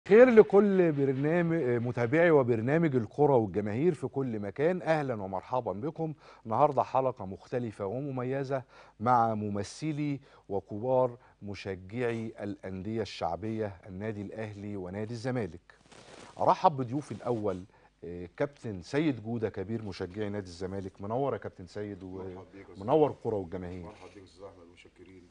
خير لكل برنامج متابعي وبرنامج الكرة والجماهير في كل مكان اهلا ومرحبا بكم النهارده حلقة مختلفة ومميزة مع ممثلي وكبار مشجعي الأندية الشعبية النادي الأهلي ونادي الزمالك ارحب بضيوفي الاول آه، كابتن سيد جودة كبير مشجعي نادي الزمالك منور يا كابتن سيد مرحبا بيك يا أستاذ. ومنور الكرة والجماهير مرحبا بيك يا استاذ احمد متشكرين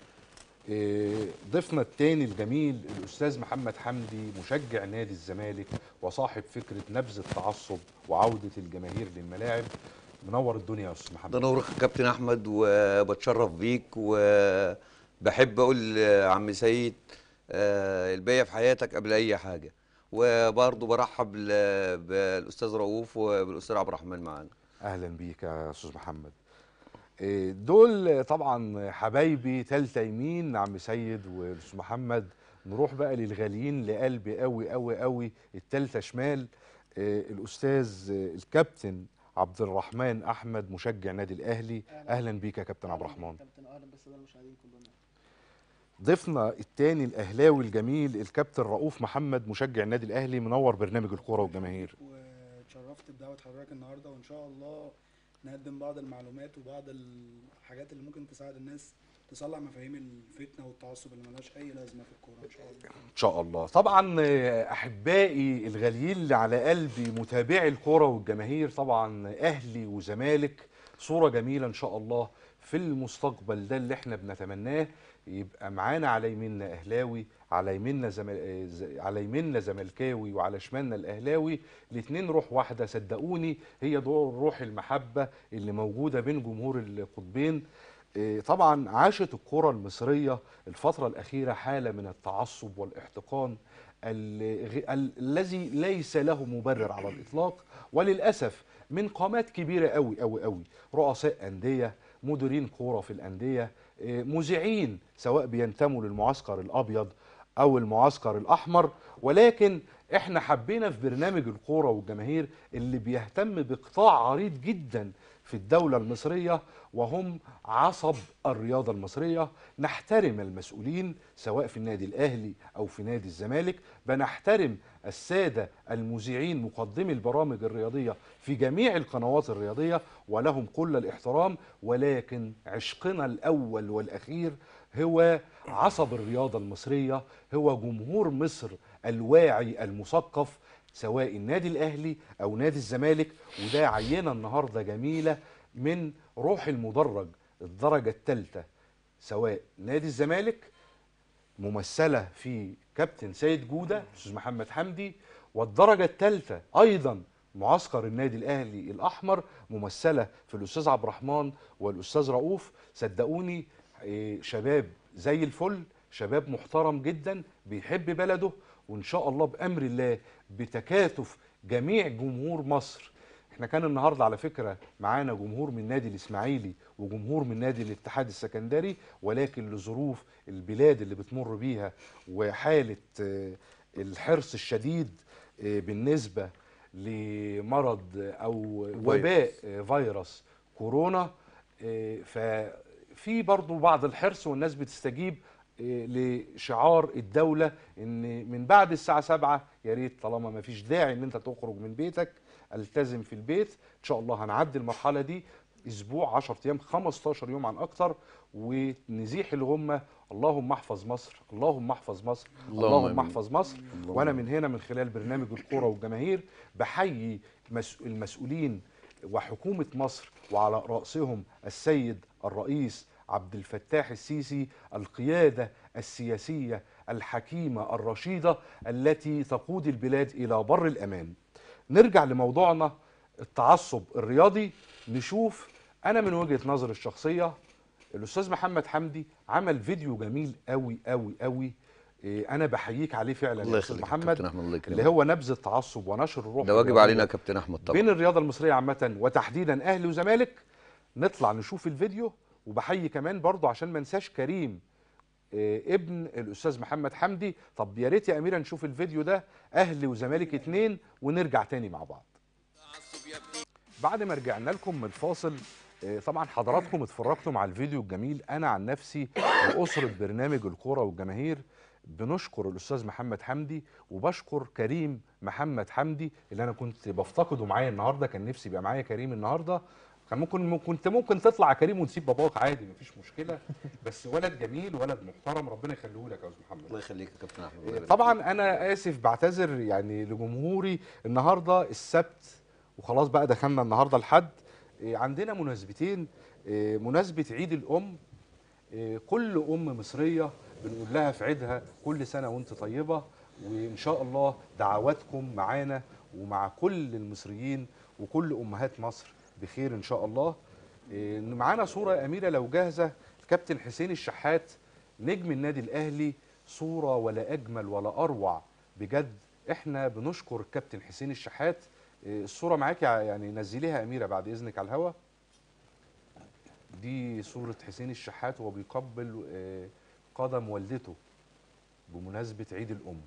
آه، ضيفنا التاني الجميل الاستاذ محمد حمدي مشجع نادي الزمالك وصاحب فكره نبذ التعصب وعوده الجماهير للملاعب منور الدنيا يا استاذ ده محمد نورك يا كابتن احمد وبتشرف بيك وبحب اقول لعم سيد آه، الباقيه في حياتك قبل اي حاجه وبرضه برحب ل- بالاستاذ رؤوف وبالاستاذ عبد الرحمن معانا اهلا بيك يا استاذ محمد آه، دول طبعا حبايبي تالتة يمين عم سيد والاستاذ محمد نروح بقى للغاليين لقلبي قوي قوي قوي التالتة شمال آه، الاستاذ آه، الكابتن عبد الرحمن احمد مشجع نادي الاهلي اهلا بيك يا كابتن عبد الرحمن كابتن اهلا بس ده المشاهدين كلهم ضيفنا التاني الاهلاوي الجميل الكابتن رؤوف محمد مشجع النادي الاهلي منور برنامج الكوره والجماهير واتشرفت بدعوة حضرتك النهارده وان شاء الله نقدم بعض المعلومات وبعض الحاجات اللي ممكن تساعد الناس تصلح مفاهيم الفتنة والتعصب اللي ملهاش اي لازمة في الكورة ان شاء الله ان شاء الله طبعا آه، احبائي الغاليين اللي على قلبي متابعي الكوره والجماهير طبعا اهلي وزمالك صوره جميله ان شاء الله في المستقبل ده اللي احنا بنتمناه يبقى معانا على يميننا اهلاوي على يميننا زمل... آه، ز- على يميننا زملكاوي وعلى شمالنا الاهلاوي الاثنين روح واحده صدقوني هي دور روح المحبه اللي موجوده بين جمهور القطبين آه، طبعا عاشت الكرة المصرية الفترة الأخيرة حالة من التعصب والاحتقان الغ- ال- الذي ليس له مبرر على الإطلاق وللأسف من قامات كبيرة قوي قوي قوي رؤساء أندية مديرين كورة في الأندية آه، مذيعين سواء بينتموا للمعسكر الأبيض أو المعسكر الأحمر ولكن احنا حبينا في برنامج الكورة والجماهير اللي بيهتم بقطاع عريض جدا في الدولة المصرية وهم عصب الرياضة المصرية نحترم المسؤولين سواء في النادي الأهلي أو في نادي الزمالك بنحترم السادة المذيعين مقدمي البرامج الرياضية في جميع القنوات الرياضية ولهم كل الاحترام ولكن عشقنا الأول والأخير هو عصب الرياضة المصرية هو جمهور مصر الواعي المثقف سواء النادي الاهلي او نادي الزمالك وده عينه النهارده جميله من روح المدرج الدرجه الثالثه سواء نادي الزمالك ممثله في كابتن سيد جوده استاذ محمد حمدي والدرجه الثالثه ايضا معسكر النادي الاهلي الاحمر ممثله في الاستاذ عبد الرحمن والاستاذ رؤوف صدقوني إيه، شباب زي الفل شباب محترم جدا بيحب بلده وان شاء الله بامر الله بتكاتف جميع جمهور مصر احنا كان النهارده على فكره معانا جمهور من نادي الاسماعيلي وجمهور من نادي الاتحاد السكندري ولكن لظروف البلاد اللي بتمر بيها وحاله آه، الحرص الشديد آه، بالنسبه لمرض او وباء آه، فيروس كورونا آه، ففي برضو بعض الحرص والناس بتستجيب آه، لشعار الدولة ان من بعد الساعة سبعة يا ريت طالما ما فيش داعي ان انت تخرج من بيتك التزم في البيت ان شاء الله هنعدي المرحلة دي اسبوع 10 ايام 15 يوم عن اكتر ونزيح الغمة اللهم احفظ مصر اللهم احفظ مصر اللهم اللهم آمين. احفظ مصر اللهم وانا من هنا من خلال برنامج الكوره والجماهير بحيي مس- المسؤولين وحكومه مصر وعلى راسهم السيد الرئيس عبد الفتاح السيسي القياده السياسيه الحكيمه الرشيده التي تقود البلاد الى بر الامان. نرجع لموضوعنا التعصب الرياضي نشوف انا من وجهه نظري الشخصيه الاستاذ محمد حمدي عمل فيديو جميل قوي قوي قوي إيه، انا بحييك عليه فعلا الله يا استاذ يخليك يا محمد كابتن احمد الله اللي يكرمك هو نبذ التعصب ونشر الروح ده واجب الرياضية علينا يا كابتن احمد طبعا بين الرياضه المصريه عامه وتحديدا اهلي وزمالك نطلع نشوف الفيديو وبحيي كمان برضو عشان ما انساش كريم إيه، ابن الاستاذ محمد حمدي طب يا ريت يا اميره نشوف الفيديو ده اهلي وزمالك اتنين ونرجع تاني مع بعض بعد ما رجعنا لكم من الفاصل آه، طبعا حضراتكم اتفرجتم على الفيديو الجميل انا عن نفسي واسره برنامج الكوره والجماهير بنشكر الاستاذ محمد حمدي وبشكر كريم محمد حمدي اللي انا كنت بفتقده معايا النهارده كان نفسي يبقى معايا كريم النهارده كان ممكن كنت ممكن تطلع يا كريم ونسيب باباك عادي مفيش مشكله بس ولد جميل ولد محترم ربنا يخليه لك يا استاذ محمد الله يخليك يا كابتن احمد طبعا انا اسف بعتذر يعني لجمهوري النهارده السبت وخلاص بقى دخلنا النهارده الحد إيه، عندنا مناسبتين إيه، مناسبه عيد الام إيه، كل ام مصريه بنقول لها في عيدها كل سنه وانت طيبه وان شاء الله دعواتكم معانا ومع كل المصريين وكل امهات مصر بخير ان شاء الله إيه، معانا صوره يا اميره لو جاهزه كابتن حسين الشحات نجم النادي الاهلي صوره ولا اجمل ولا اروع بجد احنا بنشكر كابتن حسين الشحات إيه، الصوره معاك يع- يعني نزليها يا اميره بعد اذنك على الهوا دي صوره حسين الشحات وهو بيقبل آه، قدم والدته بمناسبه عيد الام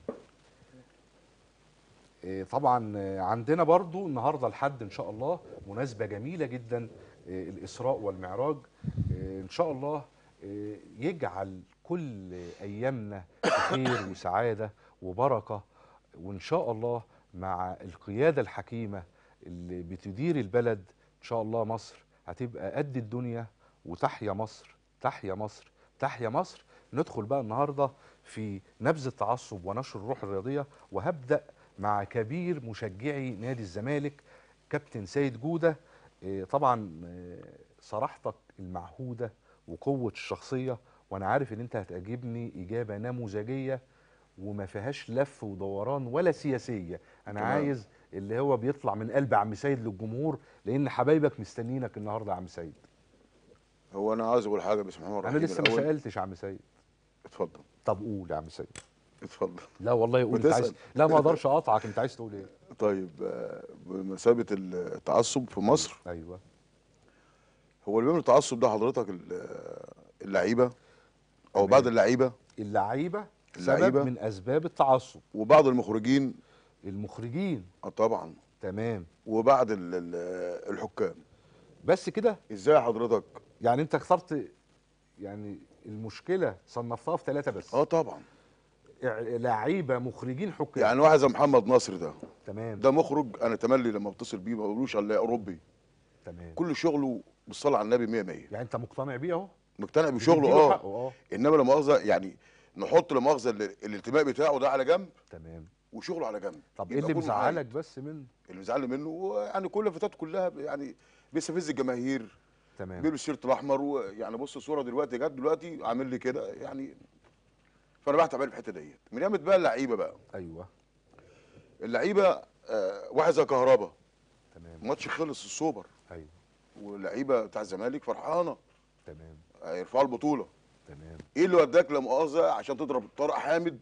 آه، طبعا آه، عندنا برضو النهارده الحد ان شاء الله مناسبه جميله جدا آه، الاسراء والمعراج آه، ان شاء الله آه، يجعل كل ايامنا خير وسعاده وبركه وان شاء الله مع القياده الحكيمه اللي بتدير البلد ان شاء الله مصر هتبقى قد الدنيا وتحيا مصر تحيا مصر تحيا مصر ندخل بقى النهارده في نبذ التعصب ونشر الروح الرياضيه وهبدا مع كبير مشجعي نادي الزمالك كابتن سيد جوده إيه، طبعا آه، صراحتك المعهوده وقوه الشخصيه وانا عارف ان انت هتعجبني اجابه نموذجيه وما فيهاش لف ودوران ولا سياسيه انا تمام. عايز اللي هو بيطلع من قلب عم سيد للجمهور لان حبايبك مستنينك النهارده يا عم سيد هو انا عاوز اقول حاجه بسم الله الرحمن انا الرحيم لسه ما الأول. سالتش يا عم سيد اتفضل طب قول يا عم سيد اتفضل لا والله قول انت بتسأل. عايز لا ما اقدرش اقطعك انت عايز تقول ايه طيب آه، بمثابه التعصب في مصر ايوه هو اللي بيعمل التعصب ده حضرتك ال- اللعيبه او تمام. بعض اللعيبه اللعيبه سبب اللعيبة. من اسباب التعصب وبعض المخرجين المخرجين آه طبعا تمام وبعض ال- ال- الحكام بس كده ازاي حضرتك يعني انت اخترت يعني المشكله صنفتها في ثلاثه بس اه طبعا إع- لعيبه مخرجين حكام يعني واحد زي محمد نصر ده تمام ده مخرج انا تملي لما بتصل بيه ما بقولوش الا اوروبي تمام كل شغله بالصلاه على النبي 100 100 يعني انت مقتنع بيه اهو مقتنع بشغله بتديله اه حقه اه انما لا مؤاخذه يعني نحط لا مؤاخذه ال- الانتماء بتاعه ده على جنب تمام وشغله على جنب طب ايه يبقى اللي كل محايد. مزعلك بس منه اللي مزعلني منه هو يعني كل الفتات كلها يعني بيستفز الجماهير تمام بيلبس الشيرت الاحمر ويعني بص الصوره دلوقتي جت دلوقتي عامل لي كده يعني فانا بحت بالي في الحته ديت من يامت بقى اللعيبه بقى ايوه اللعيبه آه واحد زي كهربا تمام الماتش خلص السوبر ايوه واللعيبه بتاع الزمالك فرحانه تمام هيرفعوا البطوله تمام ايه اللي وداك لا مؤاخذه عشان تضرب طارق حامد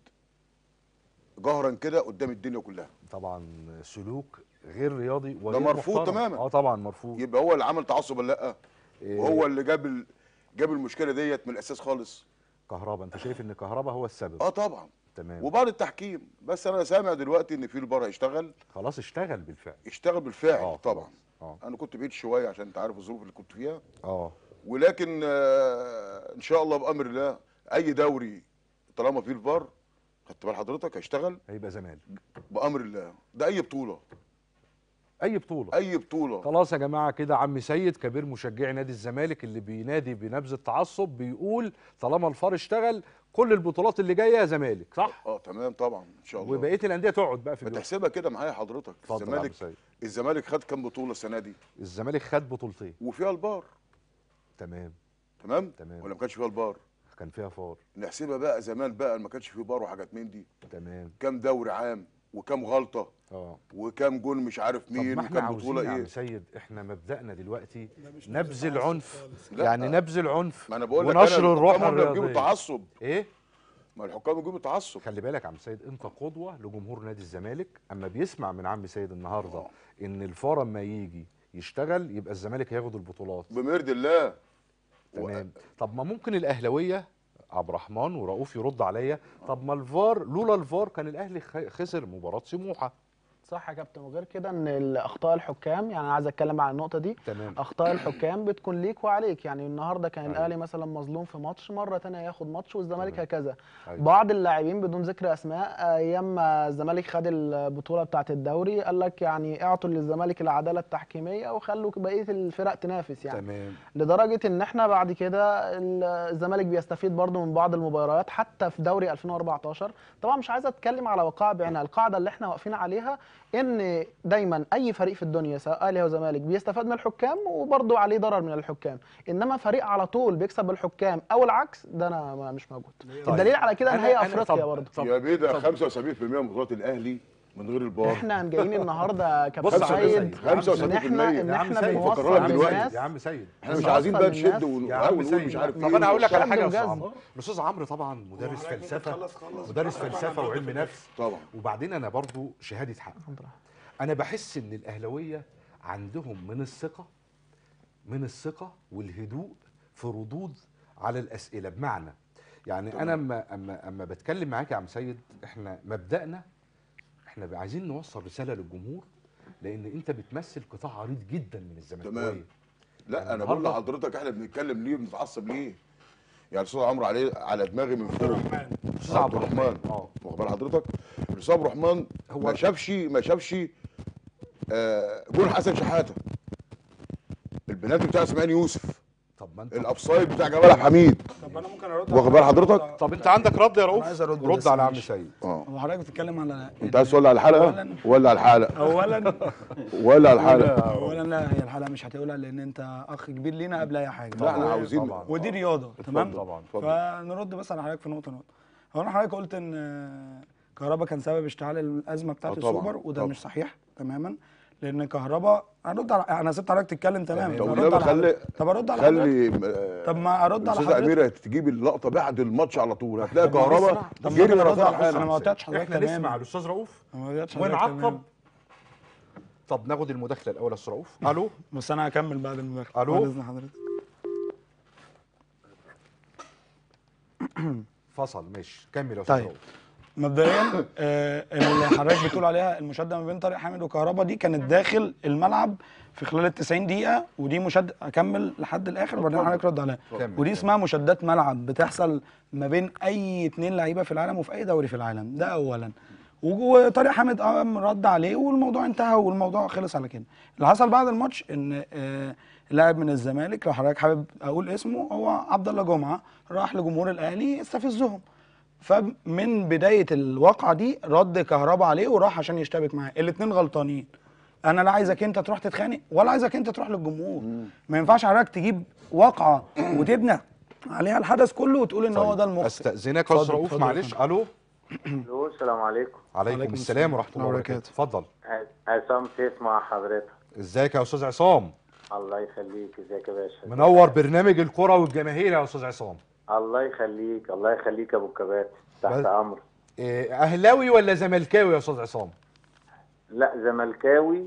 جهرا كده قدام الدنيا كلها طبعا سلوك غير رياضي وغير مرفوض محترم. تماماً. اه طبعا مرفوض يبقى هو اللي عمل تعصب ولا لا إيه، وهو اللي جاب ال... جاب المشكله ديت من الاساس خالص كهربا انت شايف ان كهربا هو السبب اه طبعا تمام وبعد التحكيم بس انا سامع دلوقتي ان في البار هيشتغل خلاص اشتغل بالفعل اشتغل بالفعل اه طبعا خلاص. اه انا كنت بعيد شويه عشان انت عارف الظروف اللي كنت فيها اه ولكن آه ان شاء الله بامر الله اي دوري طالما فيه الفار خدت بال حضرتك هيشتغل هيبقى زمالك بامر الله ده اي بطوله اي بطوله اي بطوله خلاص يا جماعه كده عم سيد كبير مشجعي نادي الزمالك اللي بينادي بنبذ التعصب بيقول طالما الفار اشتغل كل البطولات اللي جايه زمالك صح اه تمام طبعا ان شاء الله وبقيه الانديه تقعد بقى في اليوم فتحسبها كده معايا حضرتك اتفضل يا عم الزمالك سيد الزمالك خد كام بطوله السنه دي الزمالك خد بطولتين وفيها البار تمام تمام تمام. ولا ما كانش فيها البار كان فيها فار نحسبها بقى زمان بقى ما كانش فيه بار وحاجات من دي تمام كام دوري عام وكام غلطه اه وكام جون مش عارف طب مين ما احنا وكام عاوزين بطوله يا عم ايه سيد احنا مبدأنا دلوقتي ده مش نبذ نبذ العنف تعصب خالص. لا. يعني نبذ العنف ما انا بقول لك ونشر أنا الروح الحكام هم اللي بيجيبوا الرياضيه تعصب ايه ما الحكام بيجيبوا تعصب خلي بالك يا عم سيد انت قدوه لجمهور نادي الزمالك اما بيسمع من عم سيد النهارده آه. ان الفار اما يجي يشتغل يبقى الزمالك هياخد البطولات بمرد الله تمام طب ما ممكن الاهلاويه عبد الرحمن ورؤوف يرد عليا طب ما الفار لولا الفار كان الاهلي خ- خسر مباراه سموحه صح يا كابتن وغير كده ان ال- اخطاء الحكام يعني انا عايز اتكلم عن النقطه دي تمام اخطاء الحكام بتكون ليك وعليك يعني النهارده كان أيوة. الاهلي مثلا مظلوم في ماتش مره تانية ياخد ماتش والزمالك تمام. هكذا أيوة. بعض اللاعبين بدون ذكر اسماء ايام ما الزمالك خد البطوله بتاعه الدوري قال لك يعني اعطوا للزمالك العداله التحكيميه وخلوا بقيه الفرق تنافس يعني تمام لدرجه ان احنا بعد كده ال- الزمالك بيستفيد برضو من بعض المباريات حتى في دوري 2014 طبعا مش عايز اتكلم على وقائع بعينها القاعده اللي احنا واقفين عليها ان دايما اي فريق في الدنيا سواء اهلي او زمالك بيستفاد من الحكام وبرضو عليه ضرر من الحكام انما فريق على طول بيكسب الحكام او العكس ده انا ما- مش موجود طيب. الدليل على كده أنا- نهائي أنا- افريقيا طب- برضو طب- يا بيدا طب- 75% من بطولات الاهلي من غير البار احنا جايين النهارده يا بص كابتن يا عم سيد سيد، يا عم سيد. ان احنا ان يا عم احنا سيد، بنوصل فكرنا للناس دلوقتي. يا عم سيد احنا مش نوصل عايزين بقى للناس. نشد يا عم ونقول مش عارف سيد ايه طب انا هقول لك على ونوصل حاجه يا استاذ بجد. عمرو الاستاذ عمرو طبعا مدرس فلسفه خلص- خلص. مدرس فلسفه وعلم نفس طبعا وبعدين انا برضو شهاده حق انا بحس ان الاهلاويه عندهم من الثقه من الثقه والهدوء في ردود على الاسئله بمعنى يعني انا اما اما اما بتكلم معاك يا عم سيد احنا مبدانا احنا عايزين نوصل رساله للجمهور لان انت بتمثل قطاع عريض جدا من الزملكاويه تمام. لا انا بقول النهاردة- لحضرتك احنا بنتكلم ليه بنتعصب ليه يعني الاستاذ عمرو عليه على دماغي من فوق استاذ عبد الرحمن اه واخد بال حضرتك الاستاذ عبد الرحمن هو- ما شافش ما شافش آه جون حسن شحاته البنالتي بتاع اسماعيل يوسف طب ما انت الاوفسايد بتاع جمال عبد الحميد طب انا ممكن ارد واخد بال حضرتك؟ طب انت عندك رد يا أنا رؤوف عايز أرد رد بس على عم معلش. سيد اه هو حضرتك بتتكلم على انت عايز تقول على الحلقه أولاً- ولا على الحلقه اولا ولا على الحلقه اولا لا هي الحلقه مش هتقولها لان انت اخ كبير لينا قبل اي حاجه لا احنا عاوزين طبعاً. ودي رياضه تمام طبعا اتفضل. فنرد بس على حضرتك في نقطه نقطه هو انا حضرتك قلت ان آه، كهربا كان سبب اشتعال الازمه بتاعت آه طبعاً، السوبر وده طبعاً. مش صحيح تماما لان كهربا هرد على انا سبت حضرتك تتكلم تمام طب هرد والنبي على خلي حضرتك. طب ارد على حضرتك خلي آه، طب ما ارد على الاستاذه حضرتك اميره تجيب اللقطه بعد الماتش على طول هتلاقي طب ما كهربا نسمع. طب جري ما ورا أرد على فرحان. انا ما قلتش حضرتك احنا تمام نسمع الاستاذ رؤوف أنا ما قلتش حضرتك ونعقب تمام. طب ناخد المداخله الاول يا استاذ رؤوف الو بس انا هكمل بعد المداخله ألو؟ بعد اذن حضرتك فصل ماشي كمل يا استاذ طيب. رؤوف مبدئيا آه، اللي حضرتك بتقول عليها المشاده ما بين طارق حامد وكهربا دي كانت داخل الملعب في خلال ال 90 دقيقه ودي مشاد اكمل لحد الاخر وبعدين حضرتك رد عليها كمل. ودي اسمها مشادات ملعب بتحصل ما بين اي اتنين لعيبه في العالم وفي اي دوري في العالم ده اولا وطارق حامد قام رد عليه والموضوع انتهى والموضوع خلص على كده اللي حصل بعد الماتش ان آه، لاعب من الزمالك لو حضرتك حابب اقول اسمه هو عبد الله جمعه راح لجمهور الاهلي استفزهم فمن بدايه الواقعه دي رد كهربا عليه وراح عشان يشتبك معاه الاثنين غلطانين انا لا عايزك انت تروح تتخانق ولا عايزك انت تروح للجمهور ما ينفعش حضرتك تجيب واقعه وتبني عليها الحدث كله وتقول ان هو ده المخطئ استاذنك يا استاذ اتفضل، رؤوف اتفضل يا معلش الو الو السلام عليكم عليكم عليكم السلام ورحمه الله وبركاته. وبركاته اتفضل ع- عصام سيف مع حضرتك ازيك يا استاذ عصام الله يخليك ازيك يا باشا منور برنامج الكره والجماهير يا استاذ عصام الله يخليك الله يخليك يا ابو الكباتن تحت بس- امر إيه، اهلاوي ولا زملكاوي يا استاذ عصام لا زملكاوي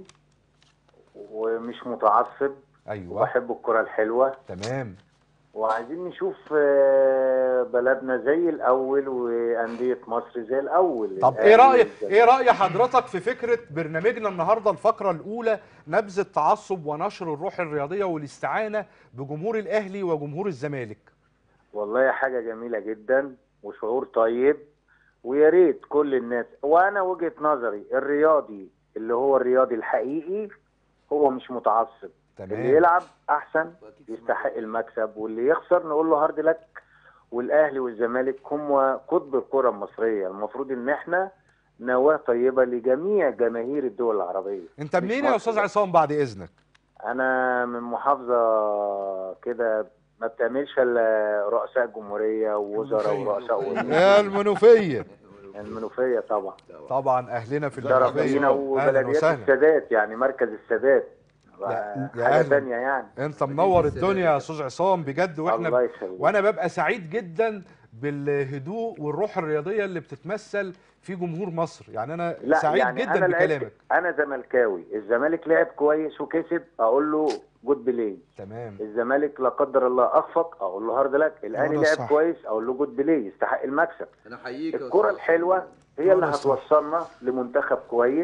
ومش متعصب ايوه وبحب الكرة الحلوة تمام وعايزين نشوف آه، بلدنا زي الأول وأندية مصر زي الأول طب الأهلي ايه رايك والزمالك. ايه راي حضرتك في فكره برنامجنا النهارده الفقره الاولى نبذ التعصب ونشر الروح الرياضيه والاستعانه بجمهور الاهلي وجمهور الزمالك والله حاجة جميلة جدا وشعور طيب ويا ريت كل الناس وانا وجهة نظري الرياضي اللي هو الرياضي الحقيقي هو مش متعصب اللي تمام يلعب احسن يستحق المكسب واللي يخسر نقول له هارد لك والاهلي والزمالك هم قطب الكرة المصرية المفروض ان احنا نواة طيبة لجميع جماهير الدول العربية انت مش منين يا مصر استاذ بس. عصام بعد اذنك انا من محافظة كده ما بتعملش الا رؤساء جمهورية ووزراء ورؤساء وزراء يا المنوفيه المنوفيه طبعا طبعا اهلنا في شرف المنوفيه لينا اهلا وبلديات وسهلا السادات يعني مركز السادات يا- يا حاجه أهلا. ثانيه يعني انت منور الدنيا يا استاذ عصام بجد الله واحنا يخليك وانا ببقى سعيد جدا بالهدوء والروح الرياضيه اللي بتتمثل في جمهور مصر يعني انا لا سعيد يعني جدا انا لعبت بكلامك انا زملكاوي الزمالك لعب كويس وكسب اقول له جود بلاي تمام الزمالك لا قدر الله اخفق اقول له هارد لك الاهلي ده لعب الصح. كويس اقول له جود بلاي يستحق المكسب انا احييك يا الكرة أستاذ. الحلوة هي هو اللي ده الصح. هتوصلنا لمنتخب كويس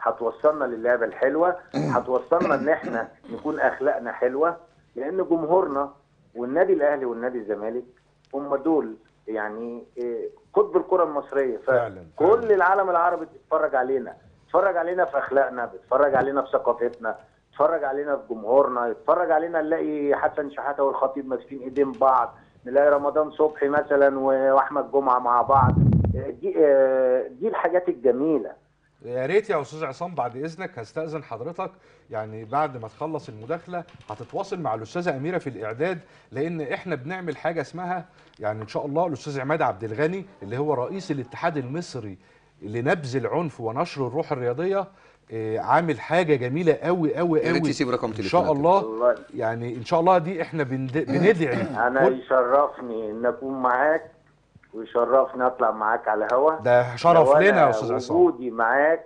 هتوصلنا للعبه الحلوه هتوصلنا ان احنا نكون اخلاقنا حلوه لان جمهورنا والنادي الاهلي والنادي الزمالك هم دول يعني إيه، قطب الكره المصريه فعلا، فكل فعلا. العالم العربي بيتفرج علينا بيتفرج علينا في اخلاقنا بيتفرج علينا في ثقافتنا يتفرج علينا في جمهورنا يتفرج علينا نلاقي حسن شحاته والخطيب ماسكين ايدين بعض نلاقي رمضان صبحي مثلا و- واحمد جمعه مع بعض دي آه، دي الحاجات الجميله يا ريت يا استاذ عصام بعد اذنك هستاذن حضرتك يعني بعد ما تخلص المداخله هتتواصل مع الاستاذه اميره في الاعداد لان احنا بنعمل حاجه اسمها يعني ان شاء الله الاستاذ عماد عبد الغني اللي هو رئيس الاتحاد المصري لنبذ العنف ونشر الروح الرياضيه آه، عامل حاجه جميله قوي قوي يا ريت قوي تسيب رقم ان تليفونك شاء الله والله يعني ان شاء الله دي احنا بند- بندعي انا كل- يشرفني ان اكون معاك ويشرفني اطلع معاك على الهوا ده شرف لو لنا أنا يا استاذ عصام وجودي معاك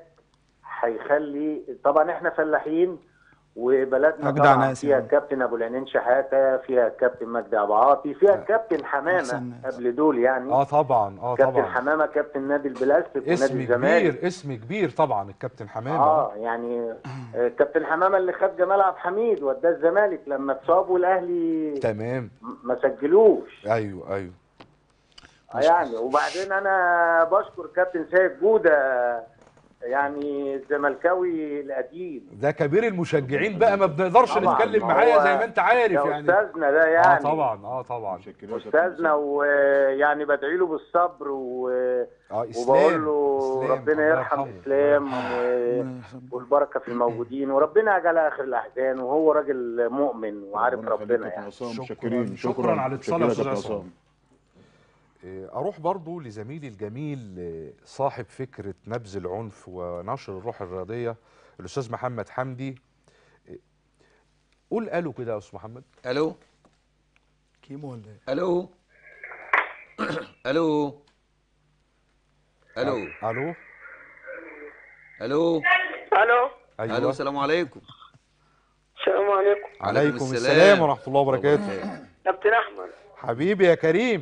هيخلي طبعا احنا فلاحين وبلدنا أجدع طبعا ناس فيها يعني. الكابتن ابو العينين شحاته فيها الكابتن مجدي ابو عاطي فيها الكابتن أحسن حمامه ناس. قبل دول يعني اه طبعا اه كابتن طبعا حمامه كابتن نادي البلاستيك ونادي اسم الزمالك كبير اسم كبير طبعا الكابتن حمامه اه يعني آه، كابتن حمامه اللي خد جمال عبد الحميد وداه الزمالك لما اتصاب والاهلي تمام م- ما سجلوش ايوه ايوه آه يعني وبعدين انا بشكر كابتن سيد جوده يعني الزملكاوي القديم ده كبير المشجعين بقى ما بنقدرش طبعاً، نتكلم ما معاه هو زي ما انت عارف ده يعني استاذنا ده اه يعني طبعا اه طبعا متشكرين يا كابتن استاذنا ويعني بدعي له بالصبر و... اه اسلام وبقول له إسلام، ربنا الله يرحم يرحمه. اسلام و... والبركه في الموجودين وربنا يجعل اخر الاحزان وهو راجل مؤمن وعارف ربنا يخليك ربنا يا كابتن يعني عصام شكراً- متشكرين شكراً على الاتصال يا متشكرين أستاذ كابتن عصام. إيه، اروح برضو لزميلي الجميل إيه، صاحب فكره نبذ العنف ونشر الروح الرياضيه الاستاذ محمد حمدي إيه، قول قالوا كده يا استاذ محمد الو كيمو ولا ايه؟ الو الو الو الو الو الو ايوه الو السلام عليكم السلام عليكم عليكم السلام ورحمه الله وبركاته كابتن احمد حبيبي يا كريم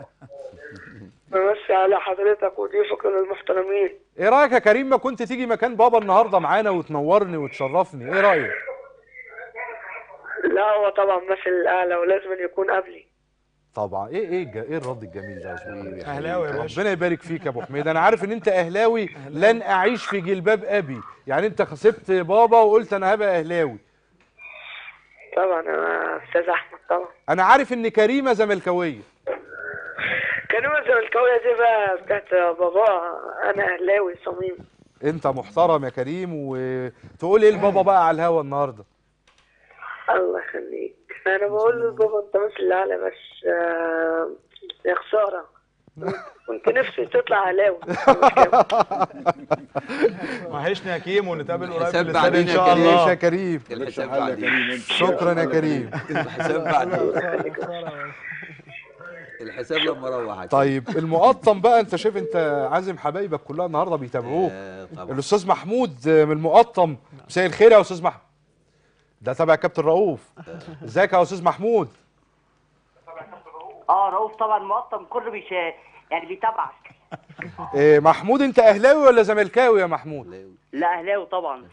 بمسي على حضرتك وضيوفك المحترمين ايه رايك يا كريم ما كنت تيجي مكان بابا النهارده معانا وتنورني وتشرفني ايه رايك لا هو طبعا مثل الاعلى ولازم يكون قبلي طبعا ايه ايه الج- ايه الرد الجميل ده يا استاذ محمد يا أهلاوي يا حبيبي؟ باشا. ربنا يبارك فيك يا ابو حميد انا عارف ان انت اهلاوي لن اعيش في جلباب ابي يعني انت خسبت بابا وقلت انا هبقى اهلاوي طبعا انا استاذ احمد طبعا انا عارف ان كريمه زملكاويه كلمة الزملكاوية دي بقى بتاعت بابا انا اهلاوي صميم انت محترم يا كريم وتقول ايه لبابا بقى على الهوا النهارده الله يخليك انا بقول لبابا انت مثل الاعلى بس آه، يا خسارة كنت نفسي تطلع اهلاوي وحشني يا كيمو نتقابل قريب في حساب الاستاد ان بعدين يا شاء كريم. ايش يا الله كريم مالكش الحساب حل يا بعدين كريم انت شكرا يا كريم الحساب بعدين الحساب لما اروح طيب المقطم بقى انت شايف انت عازم حبايبك كلها النهارده بيتابعوك آه، طبعا الاستاذ محمود من المقطم مساء الخير يا استاذ محمود ده تبع كابتن رؤوف ازيك يا استاذ محمود اه رؤوف طبعا مقطم كله بيش يعني بيتابعك إيه محمود انت اهلاوي ولا زملكاوي يا محمود لا اهلاوي طبعا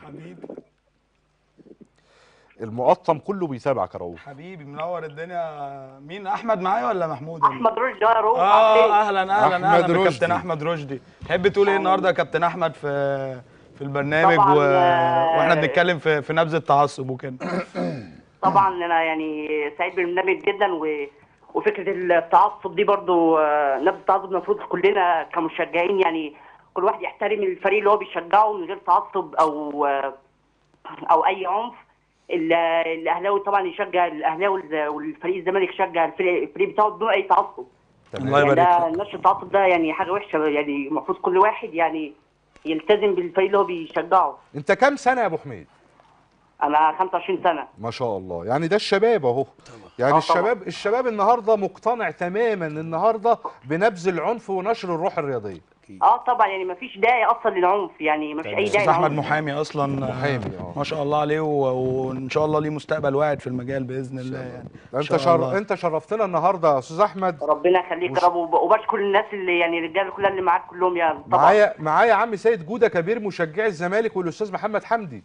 المقطم كله بيتابعك يا رؤوف حبيبي منور الدنيا مين احمد معايا ولا محمود ولا- احمد رشدي يا رؤوف عامل اه ايه؟ اهلا اهلا أحمد اهلا رشدي. كابتن احمد رشدي تحب تقول ايه النهارده يا كابتن احمد في في البرنامج طبعاً، و... آه، واحنا بنتكلم في في نبذ التعصب وكده طبعا انا يعني سعيد بالبرنامج جدا و... وفكره التعصب دي برضو آه، نبذ التعصب المفروض كلنا كمشجعين يعني كل واحد يحترم الفريق اللي هو بيشجعه من غير تعصب او آه، او اي عنف ال- الاهلاوي طبعا يشجع الاهلاوي والفريق الزمالك يشجع الفريق الفريق بتاعه بدون اي تعصب الله يعني يبارك ده لك نشر التعصب ده يعني حاجه وحشه يعني المفروض كل واحد يعني يلتزم بالفريق اللي هو بيشجعه انت كام سنه يا ابو حميد انا 25 سنه ما شاء الله يعني ده الشباب اهو يعني آه الشباب الشباب النهارده مقتنع تماما النهارده بنبذ العنف ونشر الروح الرياضيه اكيد اه طبعا يعني ما فيش داعي اصلا للعنف يعني ما فيش اي داعي استاذ احمد للعنف. محامي اصلا محامي، آه. ما شاء الله عليه و- وان شاء الله ليه مستقبل واعد في المجال باذن الله يعني إن انت شاء شر... الله. انت شرفتنا النهارده يا استاذ احمد ربنا يخليك وش- يا رب وب- وبشكر الناس اللي يعني الرجاله كلها اللي معاك كلهم يعني طبعا معايا معايا عم سيد جوده كبير مشجعي الزمالك والاستاذ محمد حمدي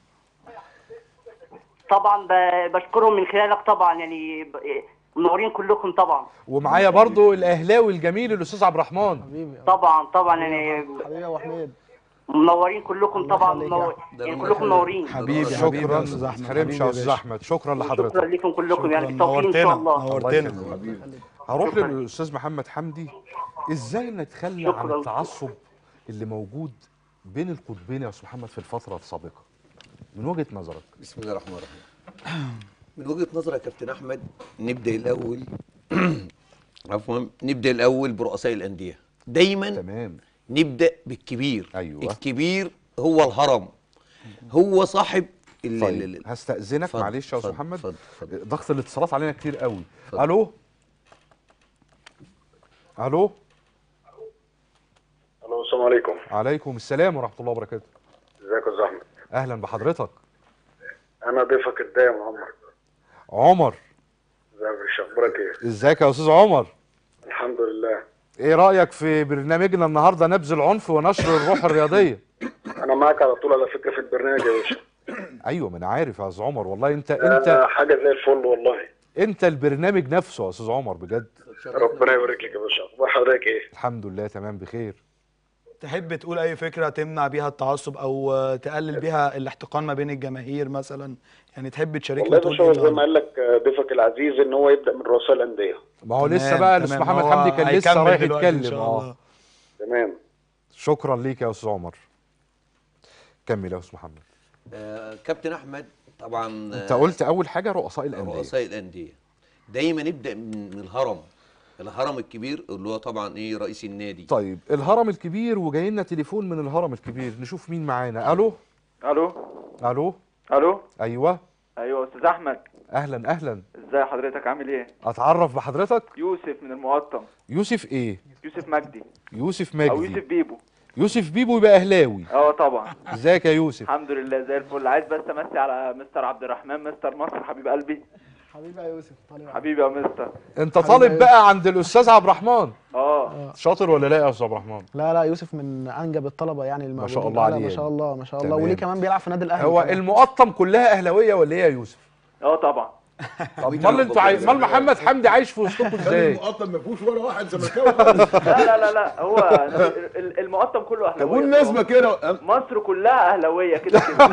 طبعا ب- بشكرهم من خلالك طبعا يعني ب- منورين كلكم طبعا ومعايا برضو الاهلاوي الجميل الاستاذ عبد الرحمن حبيبي طبعا طبعا يعني حبيبي يا ابو حميد منورين كلكم طبعا يخليك منور... يا ده يعني ربنا كلكم يخليك. منورين حبيبي حبيبي شكرا يا استاذ ما احمد تحرمش حبيبي يا يا استاذ باشا. احمد شكرا شكرا لحضرتك لكم كلكم يعني شكراً، بالتوفيق ان شاء نورتنا الله نورتنا حبيبي هروح شكراً. للاستاذ محمد حمدي ازاي نتخلى عن شكراً. التعصب اللي موجود بين القطبين يا استاذ محمد في الفتره السابقه من وجهه نظرك بسم الله الرحمن الرحيم من وجهة نظري يا كابتن احمد نبدا الاول عفوا نبدا الاول برؤساء الانديه دايما تمام نبدا بالكبير أيوة. الكبير هو الهرم هو صاحب ال- ال- طيب ال- هستأذنك اتفضل، معلش يا استاذ اتفضل، محمد اتفضل، اتفضل. ضغط الاتصالات علينا كتير قوي اتفضل. الو الو الو السلام عليكم عليكم السلام ورحمه الله وبركاته ازيك يا استاذ احمد اهلا بحضرتك انا ضيفك الدايم عمر عمر ازيك يا باشا اخبارك ايه ازيك يا استاذ عمر الحمد لله ايه رايك في برنامجنا النهارده نبذ العنف ونشر الروح الرياضيه انا معاك على طول على فكره في البرنامج يا باشا ايوه ما انا عارف يا استاذ عمر والله انت آه، انت حاجه زي الفل والله انت البرنامج نفسه يا استاذ عمر بجد ربنا يبارك لك يا باشا اخبار حضرتك ايه الحمد لله تمام بخير تحب تقول اي فكره تمنع بيها التعصب او آه، تقلل بيها الاحتقان ما بين الجماهير مثلا يعني تحب تشاركنا والله يا تقول باشا إيه هو زي ما النهاردة؟ قال لك آه، ضيفك العزيز ان هو يبدا من رؤساء الانديه ما هو لسه تمام، بقى الاستاذ تمام. محمد هو حمدي كان لسه هيكمل رايح دلوقتي إن يتكلم شاء اه الله. تمام شكرا ليك يا استاذ عمر كمل يا استاذ محمد آه كابتن احمد طبعا انت قلت اول حاجه رؤساء الانديه رؤساء الانديه دايما نبدا من من الهرم الهرم الكبير اللي هو طبعا ايه رئيس النادي طيب الهرم الكبير وجاي لنا تليفون من الهرم الكبير نشوف مين معانا الو الو الو الو ايوه ايوه استاذ احمد اهلا اهلا ازاي حضرتك عامل ايه اتعرف بحضرتك يوسف من المقطم يوسف ايه يوسف مجدي يوسف او مجدي يوسف بيبو يوسف بيبو يبقى اهلاوي اه طبعا ازيك يا يوسف الحمد لله زي الفل عايز بس امسي على مستر عبد الرحمن مستر مصر حبيب قلبي حبيبي يا يوسف طالب حبيبي يا مستر انت طالب بقى عند الاستاذ عبد الرحمن اه شاطر ولا لا يا استاذ عبد الرحمن لا لا يوسف من انجب الطلبه يعني ما شاء الموجودين. الله لا، لا، عليه ما شاء الله ما شاء الله تمام. وليه كمان بيلعب في النادي الاهلي هو كمان. المقطم كلها اهلاويه ولا ايه يا يوسف اه طبعا طب امال انتوا عايز امال محمد حمدي عايش في وسطكم ازاي المقطم ما فيهوش ولا واحد زملكاوي لا لا لا لا هو ال- المقطم كله طب اهلاويه والنسبه كده مصر كلها اهلاويه كده كده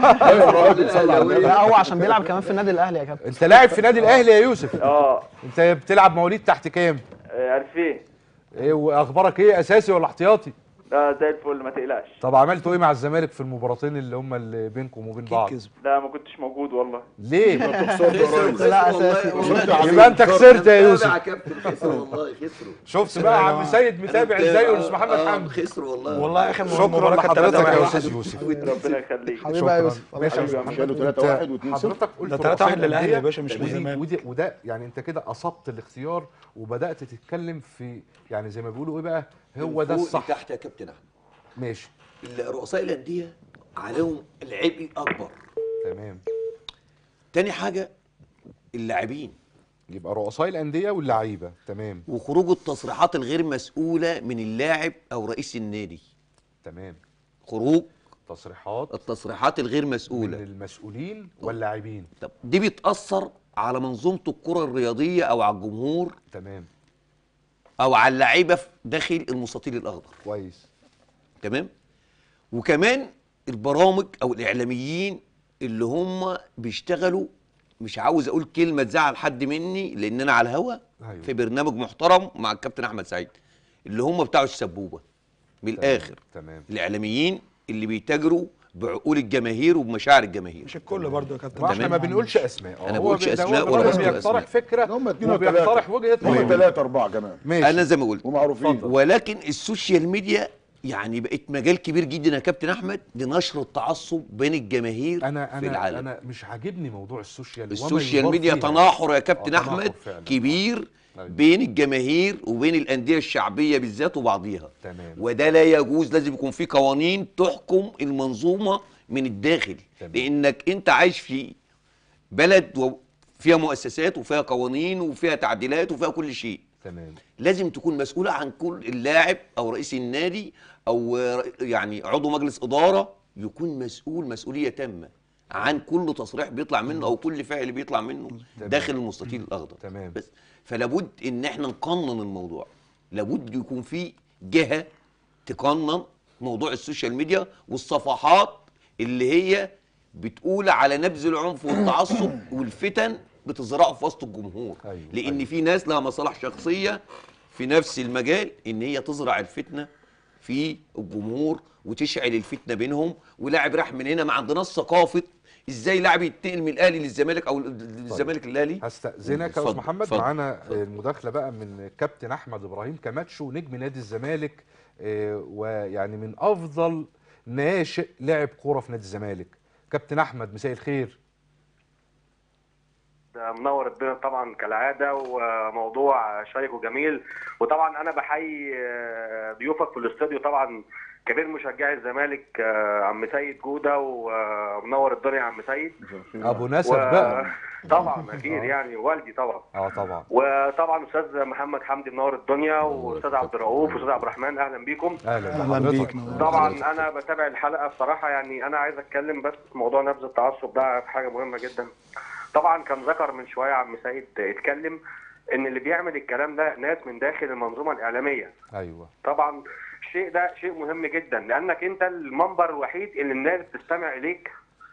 لا هو عشان بيلعب كمان في النادي الاهلي يا كابتن انت لاعب في نادي الاهلي يا يوسف اه انت بتلعب مواليد تحت كام آه، 2000 ايه واخبارك ايه اساسي ولا احتياطي لا زي الفل ما تقلقش طب عملتوا ايه مع الزمالك في المباراتين اللي هم اللي بينكم وبين بعض كسب لا ما كنتش موجود والله ليه لا اساسي يبقى انت خسرت يا يوسف يا كابتن خسروا والله خسروا شفت بقى عم سيد متابع ازاي والاستاذ محمد آه، حمدي خسروا والله والله يا اخي شكرا المباراة كانت لحضرتك 3-1. يا استاذ يوسف ربنا يخليك حبيبي يا شكراً. يوسف الله ماشي يا يخليك. محمد. شالوا انت 3 1 و2 0 حضرتك قلت ده 3-1 رؤساء للأهلي الأندية، يا باشا، مش ودي- للزمالك. ودي وده يعني انت كده اصبت الاختيار وبدات تتكلم في يعني زي ما بيقولوا ايه بقى هو ده من فوق الصح لتحت يا كابتن احمد ماشي ال- رؤساء الانديه عليهم العبء الاكبر تمام تاني حاجه اللاعبين يبقى رؤساء الانديه واللعيبه تمام وخروج التصريحات الغير مسؤوله من اللاعب او رئيس النادي تمام خروج تصريحات التصريحات الغير من مسؤوله المسؤولين واللاعبين طب دي بتاثر على منظومه الكره الرياضيه او على الجمهور تمام او على اللعيبه في داخل المستطيل الاخضر كويس تمام وكمان البرامج او الاعلاميين اللي هم بيشتغلوا مش عاوز اقول كلمه تزعل حد مني لان انا على الهوا أيوة. في برنامج محترم مع الكابتن احمد سعيد اللي هم بتاعوا السبوبه من تمام، الاخر تمام الاعلاميين اللي بيتاجروا بعقول الجماهير وبمشاعر الجماهير مش الكل برضه يا كابتن واحنا ما بنقولش اسماء أنا هو بقولش بي- ده هو أسماء ولا الراجل بذكر بيقترح أسماء. فكره هم اتنين وبيقترح وتلاتة. وجهه هم نظر ثلاثة أربعة كمان ماشي انا زي ما قلت ومعروفين ولكن السوشيال ميديا يعني بقت مجال كبير جدا يا كابتن احمد لنشر التعصب بين الجماهير انا في انا العالم انا مش عاجبني موضوع السوشيال وما السوشيال يدار ميديا فيها. تناحر يا كابتن آه، احمد تناحر فعلاً. كبير أيوة. بين الجماهير وبين الانديه الشعبيه بالذات وبعضيها تمام. وده لا يجوز لازم يكون في قوانين تحكم المنظومه من الداخل تمام. لانك انت عايش في بلد و- فيها مؤسسات وفيها قوانين وفيها تعديلات وفيها كل شيء تمام لازم تكون مسؤولة عن كل اللاعب أو رئيس النادي أو ر- يعني عضو مجلس إدارة يكون مسؤول مسؤولية تامة عن كل تصريح بيطلع منه أو كل فعل بيطلع منه تمام. داخل المستطيل الأخضر تمام. بس فلابد إن إحنا نقنن الموضوع لابد يكون في جهة تقنن موضوع السوشيال ميديا والصفحات اللي هي بتقول على نبذ العنف والتعصب والفتن بتزرعه في وسط الجمهور أيوة، لان أيوة. في ناس لها مصالح شخصيه في نفس المجال ان هي تزرع الفتنه في الجمهور وتشعل الفتنه بينهم ولاعب راح من هنا ما عندناش ثقافه ازاي لاعب ينتقل من الاهلي للزمالك او للزمالك للاهلي هستأذنك يا اتفضل، استاذ محمد اتفضل، معانا اتفضل. المداخله بقى من كابتن احمد ابراهيم كماتشو نجم نادي الزمالك آه، ويعني من افضل ناشئ لاعب كوره في نادي الزمالك كابتن احمد مساء الخير ده منور الدنيا طبعا كالعاده وموضوع شيق وجميل وطبعا انا بحيي آه، ضيوفك في الاستوديو طبعا كبير مشجعي الزمالك آه، عم سيد جوده ومنور الدنيا يا عم سيد ابو نسب بقى طبعا اكيد يعني والدي طبعا اه طبعا وطبعا استاذ محمد حمدي منور الدنيا واستاذ عبد الرؤوف واستاذ عبد الرحمن اهلا بيكم اهلا اهلا بحضرتك بيك طبعا انا بتابع الحلقه بصراحه يعني انا عايز اتكلم بس في موضوع نبذ التعصب ده في حاجه مهمه جدا طبعا كان ذكر من شويه عم سيد اتكلم ان اللي بيعمل الكلام ده ناس من داخل المنظومه الاعلاميه ايوه طبعا الشيء ده شيء مهم جدا لانك انت المنبر الوحيد اللي الناس بتستمع اليك